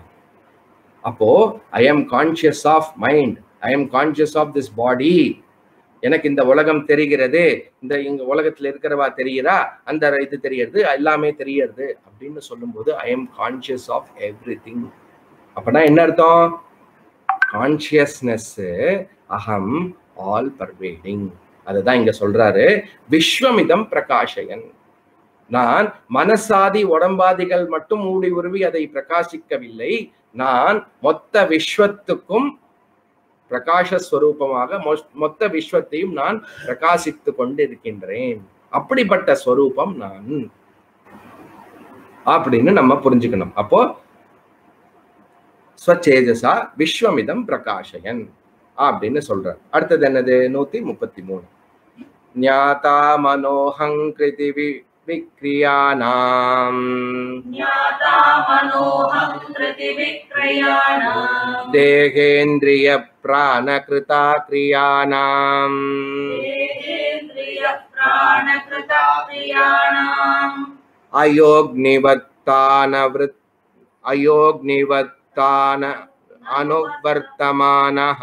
அப்போ I am conscious of mind I am conscious of this body எனக்கு இந்த உலகம் தெரிகிறது இந்த இங்க உலகத்துல இருக்கிறவா தெரியுறா அந்த இது தெரியறது எல்லாமே தெரியறது அப்படின்னு சொல்லும்போது I am conscious of everything அப்படின்னா என்ன அர்த்தம் கான்சியஸ்னஸ் அகம் ஆல் பர்வேடிங் அதுதான் இங்க சொல்றாரு விஸ்வமிதம் பிரகாஷயன் நான் மனசாதி உடம்பாதிகள் மட்டும் மூடி உருவி அதை பிரகாசிக்கவில்லை நான் மொத்த விஸ்வத்துக்கும் பிரகாச ஸ்வரூபமாக மொத்த விஸ்வத்தையும் நான் பிரகாசித்து கொண்டிருக்கின்றேன் அப்படிப்பட்ட ஸ்வரூபம் நான் அப்படின்னு நம்ம புரிஞ்சுக்கணும் அப்போ ஸ்வச்சேஜசா விஸ்வமிதம் பிரகாஷயன் அப்படின்னு சொல்றார் அடுத்தது என்னது நூத்தி முப்பத்தி மூணு ஞாதா மனோஹங்கிருதி விக்ரியானாம் ज्ञाता मनोहं कृतिविक्रयाणाम् தேகேந்திரிய பிராணகிருதா கிரியானாம் देहेन्द्रियप्राणकृता क्रियाणाम् அயோக்னிவத்தான விருத் அயோக்னிவத்தான அனுவர்த்தமானः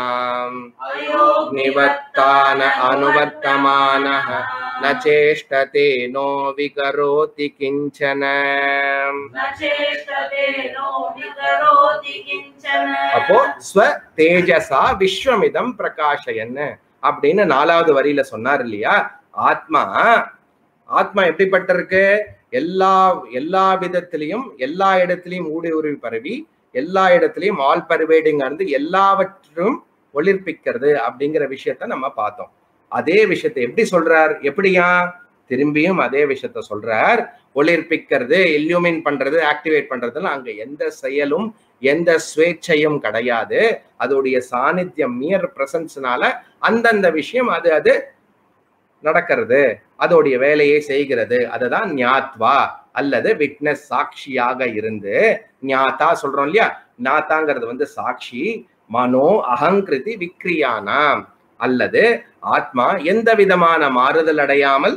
நிவத்தான அனுவர்த்தமானः न चेष्टते नो विकरोति किञ्चन न चेष्टते नो विकरोति किञ्चन அப்போ ஸ்வ தேஜசா விஸ்வமிதம் பிரகாஷயன் அப்படின்னு நாலாவது வரியில சொன்னார் இல்லையா ஆத்மா ஆத்மா எப்படிப்பட்டிருக்கு எல்லா எல்லா விதத்திலையும் எல்லா இடத்திலையும் ஊடி உருவி பரவி எல்லா இடத்துலையும் ஆல் பர்வேடிங் இருந்து எல்லாவற்றும் ஒளிர்ப்பிக்கிறது அப்படிங்கிற விஷயத்த நம்ம பார்த்தோம் அதே விஷயத்தை எப்படி சொல்றார் எப்படியா திரும்பியும் அதே விஷயத்த சொல்றார் ஒளிர்ப்பிக்கிறது இல்யூமின் பண்றது ஆக்டிவேட் பண்றதுல அங்க எந்த செயலும் எந்த சுவேட்சையும் கிடையாது அதோடைய சாநித்தியம் மியர் பிரசன்ஸ்னால அந்தந்த விஷயம் அது அது நடக்கிறது அதோடைய வேலையை செய்கிறது அதுதான் ஞாத்வா அல்லது விட்னஸ் சாட்சியாக இருந்து ஞாத்தா சொல்றோம் இல்லையா ஞாத்தாங்கிறது வந்து சாட்சி மனோ அகங்கிருதி விக்ரியானாம் அல்லது ஆத்மா எந்த விதமான மாறுதல் அடையாமல்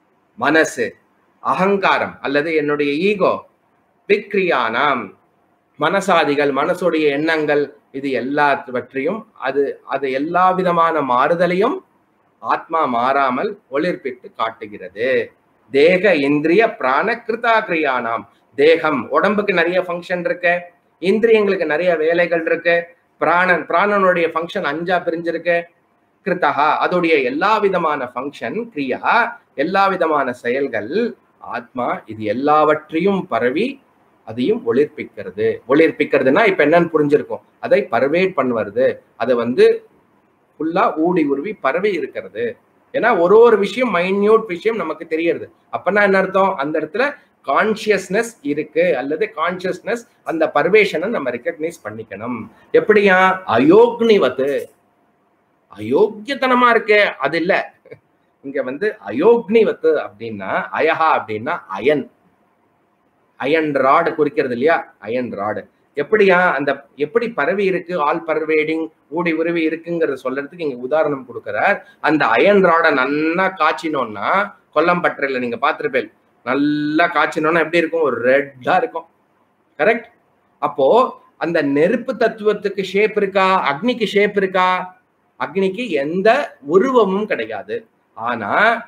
மனசு அகங்காரம் அல்லது என்னுடைய ஈகோ விக்ரியானாம் மனசாதிகள் மனசுடைய எண்ணங்கள் இது எல்லாவற்றையும் அது அது எல்லா விதமான மாறுதலையும் ஆத்மா மாறாமல் ஒளிர்ப்பித்து காட்டுகிறது தேக இந்திரிய பிராண கிருதா கிரியானாம் தேகம் உடம்புக்கு நிறைய ஃபங்க்ஷன் இருக்கு இந்திரியங்களுக்கு நிறைய வேலைகள் இருக்கு பிராணன் பிராணனுடைய ஃபங்க்ஷன் அஞ்சா பிரிஞ்சிருக்கு கிருத்தகா அதோடைய எல்லா விதமான ஃபங்க்ஷன் கிரியா எல்லா விதமான செயல்கள் ஆத்மா இது எல்லாவற்றையும் பரவி அதையும் ஒளிர்ப்பிக்கிறது ஒளிர்ப்பிக்கிறதுனா இப்ப என்னன்னு புரிஞ்சிருக்கும் அதை பர்வேட் பண்ணுவது அதை வந்து ஃபுல்லா ஊடி உருவி பரவி இருக்கிறது ஏன்னா ஒரு ஒரு விஷயம் மைன்யூட் விஷயம் நமக்கு தெரியறது அப்பனா என்ன அர்த்தம் அந்த இடத்துல கான்சியஸ்னஸ் இருக்கு அல்லது கான்சியஸ்னஸ் அந்த பர்வேஷனை நம்ம ரெக்கக்னைஸ் பண்ணிக்கணும் எப்படியா அயோக்னிவத்து அயோக்கியத்தனமா இருக்கே அது இல்ல இங்க வந்து அயோக்னிவத்து அப்படின்னா அயஹா அப்படின்னா அயன் அயன் ராடு குறிக்கிறது இல்லையா அயன் ராடு எப்படியா அந்த எப்படி பரவி இருக்கு ஆல் பர்வேடிங் ஊடி உருவி இருக்குங்கிறத சொல்றதுக்கு இங்க உதாரணம் கொடுக்கிறார் அந்த அயன் ராடை நல்லா காய்ச்சினோம்னா கொல்லம்பற்றையில நீங்க பார்த்திருப்பேன் நல்லா காய்ச்சினோம்னா எப்படி இருக்கும் ஒரு ரெட்டா இருக்கும் கரெக்ட் அப்போ அந்த நெருப்பு தத்துவத்துக்கு ஷேப் இருக்கா அக்னிக்கு ஷேப் இருக்கா அக்னிக்கு எந்த உருவமும் கிடையாது ஆனா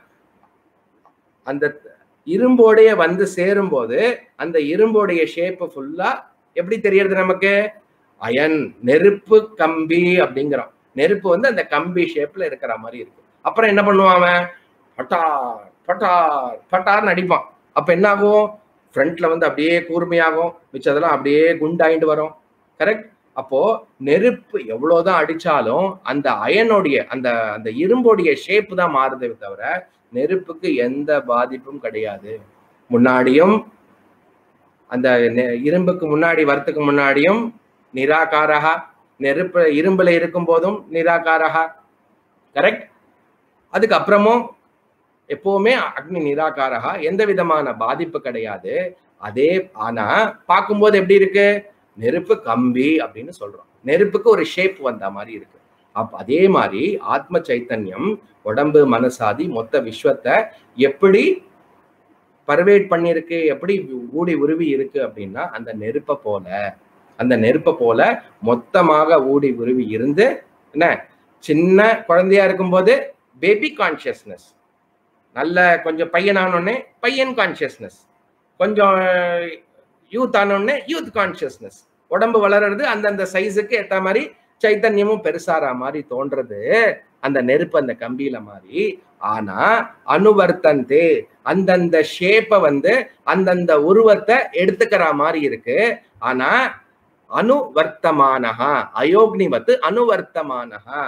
அந்த இரும்போடைய வந்து சேரும்போது அந்த இரும்போடைய ஷேப் ஃபுல்லா எப்படி தெரியறது நமக்கு அயன் நெருப்பு கம்பி அப்படிங்கிறோம் நெருப்பு வந்து அந்த கம்பி ஷேப்ல இருக்கிற மாதிரி இருக்கு அப்புறம் என்ன பண்ணுவான் அவன் பட்டார் பட்டார் பட்டார்னு அடிப்பான் அப்ப என்ன ஆகும் ஃப்ரண்ட்ல வந்து அப்படியே கூர்மையாகும் மிச்சதெல்லாம் அப்படியே குண்டாயிட்டு வரும் கரெக்ட் அப்போ நெருப்பு எவ்வளவுதான் அடிச்சாலும் அந்த அயனுடைய அந்த அந்த இரும்போடைய ஷேப் தான் மாறுதே தவிர நெருப்புக்கு எந்த பாதிப்பும் கிடையாது முன்னாடியும் அந்த நெ- இரும்புக்கு முன்னாடி வரத்துக்கு முன்னாடியும் நிராகாரகா நெருப்பு இரும்புல இருக்கும் போதும் நிராகாரகா கரெக்ட் அதுக்கப்புறமும் எப்பவுமே அக்னி நிராகாரகா எந்த விதமான பாதிப்பு கிடையாது அதே ஆனா பார்க்கும்போது எப்படி இருக்கு நெருப்பு கம்பி அப்படின்னு சொல்றோம் நெருப்புக்கு ஒரு ஷேப் வந்த மாதிரி இருக்கு அப்ப அதே மாதிரி ஆத்ம சைத்தன்யம் உடம்பு மனசாதி மொத்த விஸ்வத்தை எப்படி பர்வேட் பண்ணியிருக்கு எப்படி ஊடி உருவி இருக்கு அப்படின்னா அந்த நெருப்பை போல அந்த நெருப்பை போல மொத்தமாக ஊடி உருவி இருந்து என்ன சின்ன குழந்தையா இருக்கும்போது பேபி கான்சியஸ்னஸ் நல்ல கொஞ்சம் பையன் ஆனோடனே பையன் கான்சியஸ்னஸ் கொஞ்சம் யூத் ஆனோடனே யூத் கான்சியஸ்னஸ் உடம்பு வளர்றது அந்தந்த சைஸுக்கு ஏற்ற மாதிரி சைத்தன்யமும் பெருசாற மாதிரி தோன்றது அந்த நெருப்பு அந்த கம்பியில மாதிரி ஆனா அனுவர்த்தந்தே அந்தந்த ஷேப்பை வந்து அந்தந்த உருவத்தை எடுத்துக்கிற மாதிரி இருக்கு ஆனா அனுவர்த்தமானஹா அயோக்னிவத்து அனுவர்த்தமானஹா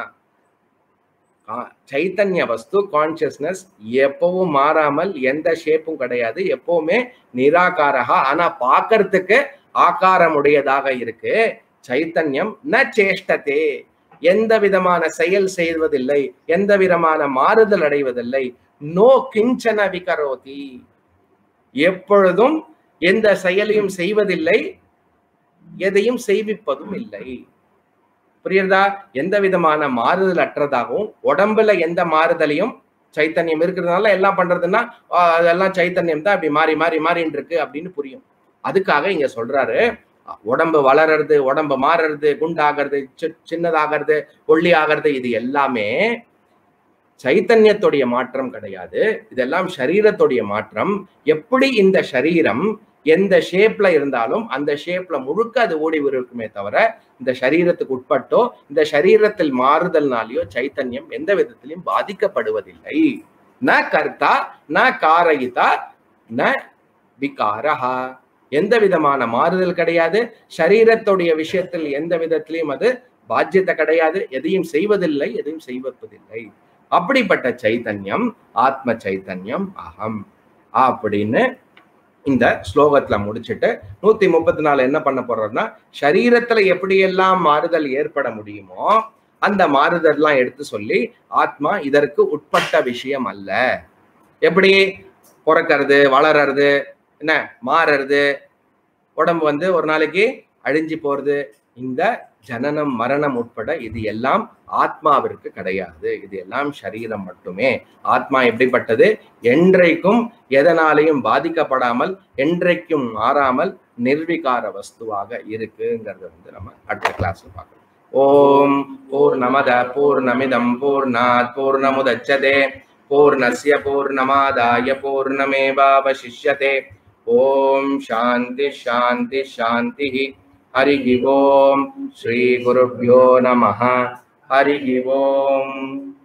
கா- சைத்தன்ய வஸ்து கான்சியஸ்னஸ் எப்பவும் மாறாமல் எந்த ஷேப்பும் கிடையாது எப்பவுமே நிராகாரகா ஆனா பார்க்கறதுக்கு ஆகாரமுடையதாக இருக்கு சைத்தன்யம் ந சேஷ்டதே எந்த விதமான செயல் செய்வதில்லை எந்த விதமான மாறுதல் அடைவதில்லை நோ கிஞ்சன விகரோதி எப்பொழுதும் எந்த செயலையும் செய்வதில்லை எதையும் செய்விப்பதும் இல்லை புரியுறதா எந்த விதமான மாறுதல் அற்றதாகவும் உடம்புல எந்த மாறுதலையும் சைத்தன்யம் இருக்கிறதுனால எல்லாம் பண்றதுன்னா ஆ, அதெல்லாம் சைத்தன்யம் தான் அப்படி மாறி மாறி மாறின்னு இருக்கு அப்படின்னு புரியும் அதுக்காக இங்க சொல்றாரு உடம்பு வளர்றது உடம்பு மாறுறது குண்டாகிறது சி- சின்னதாகிறது ஒல்லி ஆகிறது இது எல்லாமே சைத்தன்யத்துடைய மாற்றம் கிடையாது இதெல்லாம் சரீரத்துடைய மாற்றம் எப்படி இந்த சரீரம் எந்த ஷேப்ல இருந்தாலும் அந்த ஷேப்ல முழுக்க அது ஓடி இருக்குமே தவிர இந்த சரீரத்துக்கு உட்பட்டோ இந்த சரீரத்தில் மாறுதல்னாலேயோ சைத்தன்யம் எந்த விதத்திலையும் பாதிக்கப்படுவதில்லை ந கர்த்தா ந காரயிதா ந விகாரஹா எந்த விதமான மாறுதல் கிடையாது சரீரத்துடைய விஷயத்தில் எந்த விதத்திலையும் அது பாத்தியத்தை கிடையாது எதையும் செய்வதில்லை எதையும் செய்வதில்லை அப்படிப்பட்ட சைத்தன்யம் ஆத்ம சைத்தன்யம் அகம் அப்படின்னு இந்த ஸ்லோகத்துல முடிச்சிட்டு நூத்தி முப்பத்தி நாலு என்ன பண்ண போறோம்னா சரீரத்துல எப்படியெல்லாம் மாறுதல் ஏற்பட முடியுமோ அந்த மாறுதல்லாம் எடுத்து சொல்லி ஆத்மா இதற்கு உட்பட்ட விஷயம் அல்ல எப்படி பிறக்கிறது வளர்றது என்ன மாறுறது உடம்பு வந்து ஒரு நாளைக்கு அழிஞ்சு போறது இந்த ஜனனம் மரணம் உட்பட இது எல்லாம் ஆத்மாவிற்கு கிடையாது இது எல்லாம் சரீரம் மட்டுமே ஆத்மா எப்படிப்பட்டது என்றைக்கும் எதனாலையும் பாதிக்கப்படாமல் என்றைக்கும் மாறாமல் நிர்விகார வஸ்துவாக இருக்குங்கிறத வந்து நம்ம அடுத்த கிளாஸ்ல பார்க்கலாம் ஓம் பூர்ணமத பூர்ணமிதம் பூர்ணாத் பூர்ணமுதச்சதே பூர்ணஸ்ய பூர்ணமாதாய பூர்ணமேவாவசிஷ்யதே ஓம் சாந்தி சாந்தி சாந்தி ஹரி ஓம் ஸ்ரீ குருभ्यो நமः ஹரி ஓம்